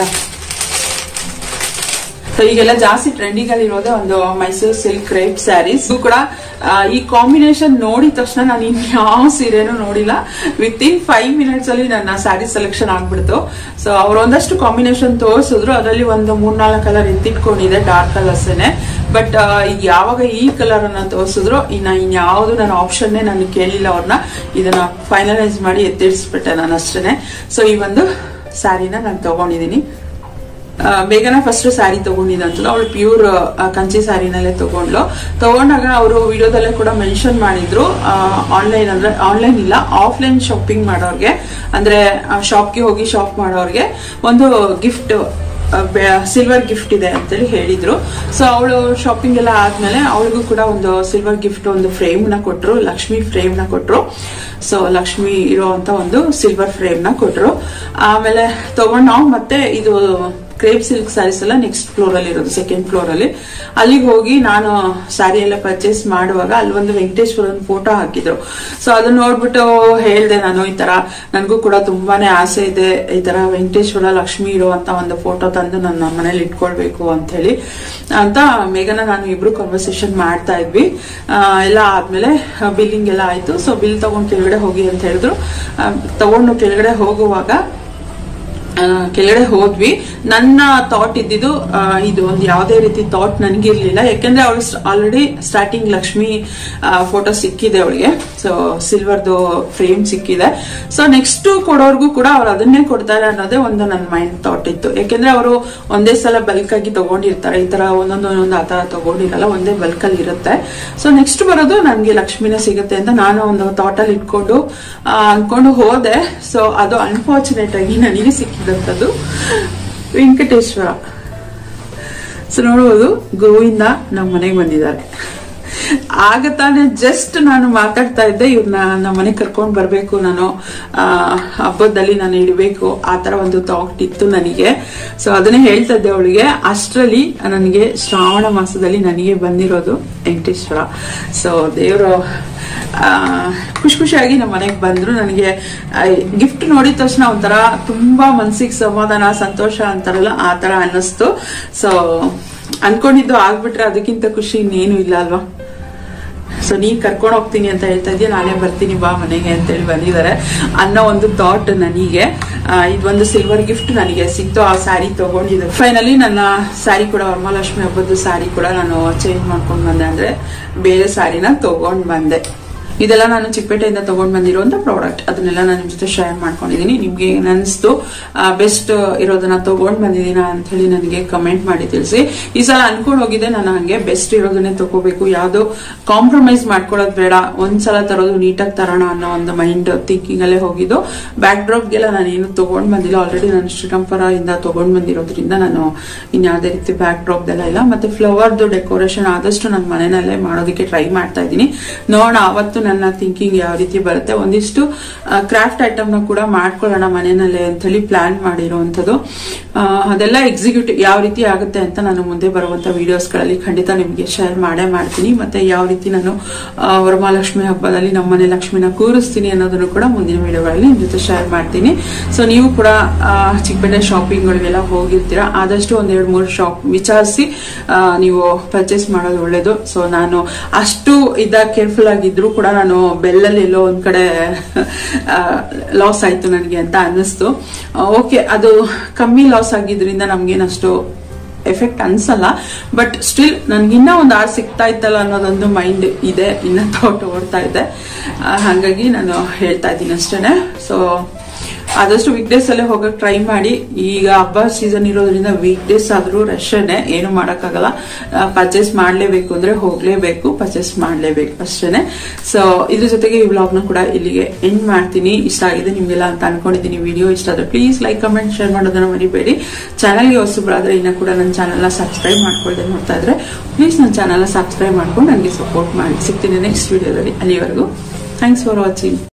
ಸೊ ಈಗೆಲ್ಲ ಜಾಸ್ತಿ ಟ್ರೆಂಡಿಂಗ್ ಅಲ್ಲಿ ಇರೋದೇ ಒಂದು ಮೈಸೂರು ಸಿಲ್ಕ್ ರೇಪ್ ಸ್ಯಾರೀಸ್ ಕೂಡ ಆ, ಈ ಕಾಂಬಿನೇಷನ್ ನೋಡಿದ ತಕ್ಷಣ ನಾನು ಇನ್ಯಾವ ಸೀರೆನೂ ನೋಡಿಲ್ಲ ವಿತ್ ಇನ್ ಫೈವ್ ಮಿನಿಟ್ಸ್ ಅಲ್ಲಿ ನನ್ನ ಸ್ಯಾರಿ ಸೆಲೆಕ್ಷನ್ ಆಗ್ಬಿಡ್ತು ಸೊ ಅವ್ರು ಒಂದಷ್ಟು ಕಾಂಬಿನೇಷನ್ ತೋರಿಸಿದ್ರು ಅದರಲ್ಲಿ ಒಂದು ಮೂರ್ನಾಲ್ಕು ಕಲರ್ ಎತ್ತಿಟ್ಕೊಂಡಿದೆ ಡಾರ್ಕ್ ಕಲರ್ಸ್ನೆ ಬಟ್ ಯಾವಾಗ ಈ ಕಲರ್ ಅನ್ನ ತೋರಿಸಿದ್ರು ಇನ್ನ ಇನ್ಯಾವುದು ನನ್ನ ಆಪ್ಷನ್ನೇ ನಾನು ಕೇಳಿಲ್ಲ ಅವ್ರನ್ನ ಇದನ್ನ ಫೈನಲೈಸ್ ಮಾಡಿ ಎತ್ತಿಡಿಸ್ಬಿಟ್ಟೆ ನಾನು ಅಷ್ಟೇನೆ ಸೊ ಈ ಒಂದು ಸ್ಯಾರಿನ ನಾನು ತಗೊಂಡಿದ್ದೀನಿ ಆ, ಬೇಗನ ಫಸ್ಟ್ ಸ್ಯಾರಿ ತಗೊಂಡಿದ್ದಂತಲ್ಲ ಅವಳು ಪ್ಯೂರ್ ಕಂಚಿ ಸ್ಯಾರಿನಲ್ಲೇ ತಗೊಂಡ್ಲು ತಗೊಂಡಾಗ ಅವರು ವಿಡಿಯೋದಲ್ಲೇ ಕೂಡ ಮೆನ್ಷನ್ ಮಾಡಿದ್ರು ಆನ್ಲೈನ್ ಅಂದ್ರೆ ಆನ್ಲೈನ್ ಇಲ್ಲ ಆಫ್ಲೈನ್ ಶಾಪಿಂಗ್ ಮಾಡೋರ್ಗೆ ಅಂದ್ರೆ ಶಾಪ್ಗೆ ಹೋಗಿ ಶಾಪ್ ಮಾಡೋರ್ಗೆ ಒಂದು ಗಿಫ್ಟ್ ಸಿಲ್ವರ್ ಗಿಫ್ಟ್ ಇದೆ ಅಂತೇಳಿ ಹೇಳಿದ್ರು ಸೊ ಅವಳು ಶಾಪಿಂಗ್ ಎಲ್ಲ ಆದ್ಮೇಲೆ ಅವಳಿಗೂ ಕೂಡ ಒಂದು ಸಿಲ್ವರ್ ಗಿಫ್ಟ್ ಒಂದು ಫ್ರೇಮ್ ನ ಕೊಟ್ರು ಲಕ್ಷ್ಮಿ ಫ್ರೇಮ್ ನ ಕೊಟ್ರು ಸೊ ಲಕ್ಷ್ಮಿ ಇರುವಂತ ಒಂದು ಸಿಲ್ವರ್ ಫ್ರೇಮ್ ನ ಕೊಟ್ರು ಆಮೇಲೆ ತಗೊಂಡ್ ನಾವು ಮತ್ತೆ ಇದು ಕ್ರೇಪ್ ಸಿಲ್ಕ್ ಸ್ಯಾರೀಸ್ ಎಲ್ಲ ನೆಕ್ಸ್ಟ್ ಫ್ಲೋರ್ ಅಲ್ಲಿ ಇರೋದು ಸೆಕೆಂಡ್ ಫ್ಲೋರ್ ಅಲ್ಲಿ ಅಲ್ಲಿಗೆ ಹೋಗಿ ನಾನು ಸ್ಯಾರಿ ಎಲ್ಲ ಪರ್ಚೇಸ್ ಮಾಡುವಾಗ ಅಲ್ಲಿ ಒಂದು ವೆಂಕಟೇಶ್ವರನ್ ಫೋಟೋ ಹಾಕಿದ್ರು ಸೊ ಅದನ್ನ ನೋಡ್ಬಿಟ್ಟು ಹೇಳ್ದೆ ನಾನು ಈ ತರ ನನಗೂ ಕೂಡ ತುಂಬಾನೇ ಆಸೆ ಇದೆ ಈ ತರ ವೆಂಕಟೇಶ್ವರ ಲಕ್ಷ್ಮಿ ಇರುವಂತ ಒಂದು ಫೋಟೋ ತಂದು ನನ್ನ ಮನೇಲಿ ಇಟ್ಕೊಳ್ಬೇಕು ಅಂತ ಹೇಳಿ ಅಂತ ಮೇಘನ ನಾನು ಇಬ್ರು ಕನ್ವರ್ಸೇಷನ್ ಮಾಡ್ತಾ ಇದ್ವಿ ಆ, ಎಲ್ಲ ಆದ್ಮೇಲೆ ಬಿಲ್ಲಿಂಗ್ ಎಲ್ಲ ಆಯ್ತು ಸೊ ಬಿಲ್ ತಗೊಂಡ್ ಕೆಳಗಡೆ ಹೋಗಿ ಅಂತ ಹೇಳಿದ್ರು ಆ, ತಗೊಂಡು ಕೆಳಗಡೆ ಹೋಗುವಾಗ ಆ, ಕೆಳಗಡೆ ಹೋದ್ವಿ ನನ್ನ ಥಾಟ್ ಇದ್ದಿದ್ದು ಆ, ಇದು ಒಂದು ಯಾವುದೇ ರೀತಿ ಥಾಟ್ ನನಗಿರ್ಲಿಲ್ಲ ಯಾಕೆಂದ್ರೆ ಅವಳು ಆಲ್ರೆಡಿ ಸ್ಟಾರ್ಟಿಂಗ್ ಲಕ್ಷ್ಮಿ ಫೋಟೋ ಸಿಕ್ಕಿದೆ ಅವಳಿಗೆ ಸೊ ಸಿಲ್ವರ್ದು ಫ್ರೇಮ್ ಸಿಕ್ಕಿದೆ ಸೊ ನೆಕ್ಸ್ಟ್ ಕೊಡೋರ್ಗೂ ಕೂಡ ಅವ್ರು ಅದನ್ನೇ ಕೊಡ್ತಾರೆ ಅನ್ನೋದೇ ಒಂದು ನನ್ನ ಮೈಂಡ್ ಥಾಟ್ ಇತ್ತು ಯಾಕೆಂದ್ರೆ ಅವರು ಒಂದೇ ಸಲ ಬಲ್ಕ್ ಆಗಿ ತಗೊಂಡಿರ್ತಾರೆ ಈ ತರ ಒಂದೊಂದು ಒಂದೊಂದು ಆ ತರ ತಗೊಂಡಿರಲ್ಲ ಒಂದೇ ಬಲ್ಕ್ ಅಲ್ಲಿ ಇರುತ್ತೆ ಸೊ ನೆಕ್ಸ್ಟ್ ಬರೋದು ನನಗೆ ಲಕ್ಷ್ಮಿನೇ ಸಿಗುತ್ತೆ ಅಂತ ನಾನು ಒಂದು ಥಾಟ್ ಅಲ್ಲಿ ಇಟ್ಕೊಂಡು ಆ, ಅನ್ಕೊಂಡು ಹೋದೆ ಸೊ ಅದು ಅನ್ಫಾರ್ಚುನೇಟ್ ಆಗಿ ನನಗೆ ಸಿಕ್ಕಿದಂಥದ್ದು ವೆಂಕಟೇಶ್ವರ ಸೊ ನೋಡ್ಬೋದು ಗೋವಿಂದ ನಮ್ಮ ಮನೆಗೆ ಬಂದಿದ್ದಾರೆ ಆಗ ತಾನೇ ಜಸ್ಟ್ ನಾನು ಮಾತಾಡ್ತಾ ಇದ್ದೆ ಇವ್ರನ್ನ ನಮ್ಮ ಮನೆಗೆ ಕರ್ಕೊಂಡು ಬರಬೇಕು ನಾನು ಆ, ಹಬ್ಬದಲ್ಲಿ ನಾನು ಇಡಬೇಕು ಆ ತರ ಒಂದು ಥಾಟ್ ಇತ್ತು ನನಗೆ ಸೊ ಅದನ್ನೇ ಹೇಳ್ತಾ ಇದ್ದೆ ಅವಳಿಗೆ ಅಷ್ಟರಲ್ಲಿ ನನಗೆ ಶ್ರಾವಣ ಮಾಸದಲ್ಲಿ ನನಗೆ ಬಂದಿರೋದು ವೆಂಕಟೇಶ್ವರ ಸೊ ದೇವರು ಖುಷಿ ಖುಷಿಯಾಗಿ ನಮ್ಮ ಮನೆಗೆ ಬಂದ್ರು ನನಗೆ ಗಿಫ್ಟ್ ನೋಡಿದ ತಕ್ಷಣ ಒಂಥರ ತುಂಬಾ ಮನ್ಸಿಗೆ ಸಮಾಧಾನ ಸಂತೋಷ ಅಂತಾರಲ್ಲ ಆ ತರ ಅನ್ನಿಸ್ತು ಸೊ ಅನ್ಕೊಂಡಿದ್ದು ಆಗ್ಬಿಟ್ರೆ ಅದಕ್ಕಿಂತ ಖುಷಿ ಇನ್ನೇನು ಇಲ್ಲ ಅಲ್ವಾ ಸೊ ನೀನ್ ಕರ್ಕೊಂಡು ಹೋಗ್ತೀನಿ ಅಂತ ಹೇಳ್ತಾ ಇದೀಯ ನಾನೇ ಬರ್ತೀನಿ ಬಾ ಮನೆಗೆ ಅಂತ ಹೇಳಿ ಬಂದಿದ್ದಾರೆ ಅನ್ನೋ ಒಂದು ಥಾಟ್ ನನಗೆ ಆ, ಇದೊಂದು ಸಿಲ್ವರ್ ಗಿಫ್ಟ್ ನನಗೆ ಸಿಕ್ತು ಆ ಸ್ಯಾರಿ ತಗೊಂಡಿದ್ದೆ ಫೈನಲಿ ನನ್ನ ಸ್ಯಾರಿ ಕೂಡ ವರಮಹಾಲಕ್ಷ್ಮಿ ಹಬ್ಬದ ಸ್ಯಾರಿ ಕೂಡ ನಾನು ಚೇಂಜ್ ಮಾಡ್ಕೊಂಡು ಬಂದೆ ಅಂದ್ರೆ ಬೇರೆ ಸ್ಯಾರಿನ ತಗೊಂಡ್ ಬಂದೆ ಇದೆಲ್ಲ ನಾನು ಚಿಕ್ಕಪೇಟೆಯಿಂದ ತಗೊಂಡ್ ಬಂದಿರುವಂತ ಪ್ರಾಡಕ್ಟ್ ಅದನ್ನೆಲ್ಲ ನಾನು ನಿಮ್ ಜೊತೆ ಶೇರ್ ಮಾಡ್ಕೊಂಡಿದೀನಿ ನಿಮ್ಗೆ ಏನ್ ಅನಿಸ್ತು ಬೆಸ್ಟ್ ಇರೋದನ್ನ ತಗೊಂಡ್ ಬಂದಿದ್ದೀನ ಅಂತ ಹೇಳಿ ನನಗೆ ಕಮೆಂಟ್ ಮಾಡಿ ತಿಳಿಸಿ ಈ ಸಲ ಅನ್ಕೊಂಡ್ ಹೋಗಿದ್ದೆ ನಾನು ಹಂಗೆ ಬೆಸ್ಟ್ ಇರೋದನ್ನೇ ತಗೋಬೇಕು ಯಾವ್ದು ಕಾಂಪ್ರಮೈಸ್ ಮಾಡ್ಕೊಳ್ಳೋದು ಬೇಡ ಒಂದ್ಸಲ ತರೋದು ನೀಟಾಗಿ ತರೋಣ ಅನ್ನೋ ಒಂದು ಮೈಂಡ್ ಥಿಂಕಿಂಗ್ ಅಲ್ಲೇ ಹೋಗಿದ್ದು ಬ್ಯಾಕ್ ಡ್ರಾಪ್ಗೆಲ್ಲ ನಾನು ಏನು ತಗೊಂಡ್ ಬಂದಿಲ್ಲ ಆಲ್ರೆಡಿ ನಾನು ಶ್ರೀರಂಪರ ಇಂದ ತಗೊಂಡ್ ಬಂದಿರೋದ್ರಿಂದ ನಾನು ಇನ್ಯಾವುದೇ ರೀತಿ ಬ್ಯಾಕ್ ಡ್ರಾಪ್ದೆಲ್ಲ ಇಲ್ಲ ಮತ್ತೆ ಫ್ಲವರ್ದು ಡೆಕೋರೇಷನ್ ಆದಷ್ಟು ನನ್ನ ಮನೆಯಲ್ಲೇ ಮಾಡೋದಕ್ಕೆ ಟ್ರೈ ಮಾಡ್ತಾ ಇದ್ದೀನಿ ನೋಡೋಣ ಅವತ್ತು ನನ್ನ ಥಿಂಕಿಂಗ್ ಯಾವ ರೀತಿ ಬರುತ್ತೆ ಒಂದಿಷ್ಟು ಕ್ರಾಫ್ಟ್ ಐಟಮ್ ನ ಕೂಡ ಮಾಡ್ಕೊಳ್ಳೋಣ ಮನೆಯಲ್ಲೇ ಅಂತ ಹೇಳಿ ಪ್ಲಾನ್ ಮಾಡಿರುವಂತದ್ದು ಆ, ಅದೆಲ್ಲ ಎಕ್ಸಿಕ್ಯೂಟಿವ್ ಯಾವ ರೀತಿ ಆಗುತ್ತೆ ಅಂತ ನಾನು ಮುಂದೆ ಬರುವಂತ ವಿಡಿಯೋಸ್ ಗಳಲ್ಲಿ ಖಂಡಿತ ನಿಮಗೆ ಶೇರ್ ಮಾಡೇ ಮಾಡ್ತೀನಿ ಮತ್ತೆ ಯಾವ ರೀತಿ ನಾನು ಆ, ವರಮಹಾಲಕ್ಷ್ಮಿ ಹಬ್ಬದಲ್ಲಿ ನಮ್ಮನೆ ಲಕ್ಷ್ಮಿನ ಕೂರಿಸ್ತೀನಿ ಅನ್ನೋದನ್ನು ಕೂಡ ಮುಂದಿನ ವಿಡಿಯೋಗಳಲ್ಲಿ ನಿಮ್ ಜೊತೆ ಶೇರ್ ಮಾಡ್ತೀನಿ ಸೊ ನೀವು ಕೂಡ ಆ, ಚಿಕ್ಕಪೇಟೆ ಶಾಪಿಂಗ್ಗಳಿಗೆಲ್ಲ ಹೋಗಿರ್ತೀರಾ ಆದಷ್ಟು ಒಂದೆರಡು ಮೂರು ಶಾಪ್ ವಿಚಾರಿಸಿ ಆ, ನೀವು ಪರ್ಚೇಸ್ ಮಾಡೋದು ಒಳ್ಳೇದು ಸೊ ನಾನು ಅಷ್ಟು ಇದ್ದ ಕೇರ್ಫುಲ್ ಆಗಿದ್ರು ಕೂಡ ನಾನು ಬೆಲ್ಲಲ್ಲಿ ಎಲ್ಲೋ ಒಂದ್ ಕಡೆ ಲಾಸ್ ಆಯ್ತು ನನಗೆ ಅಂತ ಅನ್ನಿಸ್ತು ಓಕೆ ಅದು ಕಮ್ಮಿ ಲಾಸ್ ಆಗಿದ್ರಿಂದ ನಮ್ಗೇನಷ್ಟು ಎಫೆಕ್ಟ್ ಅನ್ಸಲ್ಲ ಬಟ್ ಸ್ಟಿಲ್ ನನ್ಗಿನ್ನ ಒಂದು ಆರ್ ಸಿಗ್ತಾ ಇತ್ತಲ್ಲ ಅನ್ನೋದೊಂದು ಮೈಂಡ್ ಇದೆ ಇನ್ನ ಥಾಟ್ ಓಡ್ತಾ ಇದೆ ಆ, ಹಾಗಾಗಿ ನಾನು ಹೇಳ್ತಾ ಇದ್ದೀನಿ ಅಷ್ಟೇನೆ ಸೊ ಆದಷ್ಟು ವೀಕ್ ಡೇಸ್ ಅಲ್ಲೇ ಹೋಗಕ್ ಟ್ರೈ ಮಾಡಿ ಈಗ ಹಬ್ಬ ಸೀಸನ್ ಇರೋದ್ರಿಂದ ವೀಕ್ ಡೇಸ್ ಆದ್ರೂ ರಶ್ನೇ ಏನು ಮಾಡಕ್ಕಾಗಲ್ಲ ಪರ್ಚೇಸ್ ಮಾಡ್ಲೇಬೇಕು ಅಂದ್ರೆ ಹೋಗ್ಲೇಬೇಕು ಪರ್ಚೇಸ್ ಮಾಡ್ಲೇಬೇಕು ಅಷ್ಟೇನೆ ಸೊ ಇದ್ರ ಜೊತೆಗೆ ಈ ವ್ಲಾಗ್ ನ ಕೂಡ ಇಲ್ಲಿಗೆ ಎಂಡ್ ಮಾಡ್ತೀನಿ ಇಷ್ಟ ಆಗಿದೆ ನಿಮ್ಗೆಲ್ಲ ಅಂತ ಅನ್ಕೊಂಡಿದ್ದೀನಿ ವಿಡಿಯೋ ಇಷ್ಟ ಆದ್ರೆ ಪ್ಲೀಸ್ ಲೈಕ್ ಕಮೆಂಟ್ ಶೇರ್ ಮಾಡೋದನ್ನ ಮರಿಬೇಡಿ ಚಾನಲ್ಗೆ ಹೊಸಬ್ರಾದ್ರೆ ಇನ್ನ ಕೂಡ ನನ್ನ ಚಾನಲ್ ನ ಸಬ್ಸ್ಕ್ರೈಬ್ ಮಾಡ್ಕೊಳ್ದೆ ನೋಡ್ತಾ ಇದ್ರೆ ಪ್ಲೀಸ್ ನನ್ನ ಚಾನಲ್ ನ ಸಬ್ಸ್ಕ್ರೈಬ್ ಮಾಡ್ಕೊಂಡು ನನಗೆ ಸಪೋರ್ಟ್ ಮಾಡಿ ಸಿಗ್ತೀನಿ ನೆಕ್ಸ್ಟ್ ವಿಡಿಯೋದಲ್ಲಿ ಅಲ್ಲಿವರೆಗೂ ಥ್ಯಾಂಕ್ಸ್ ಫಾರ್ ವಾಚಿಂಗ್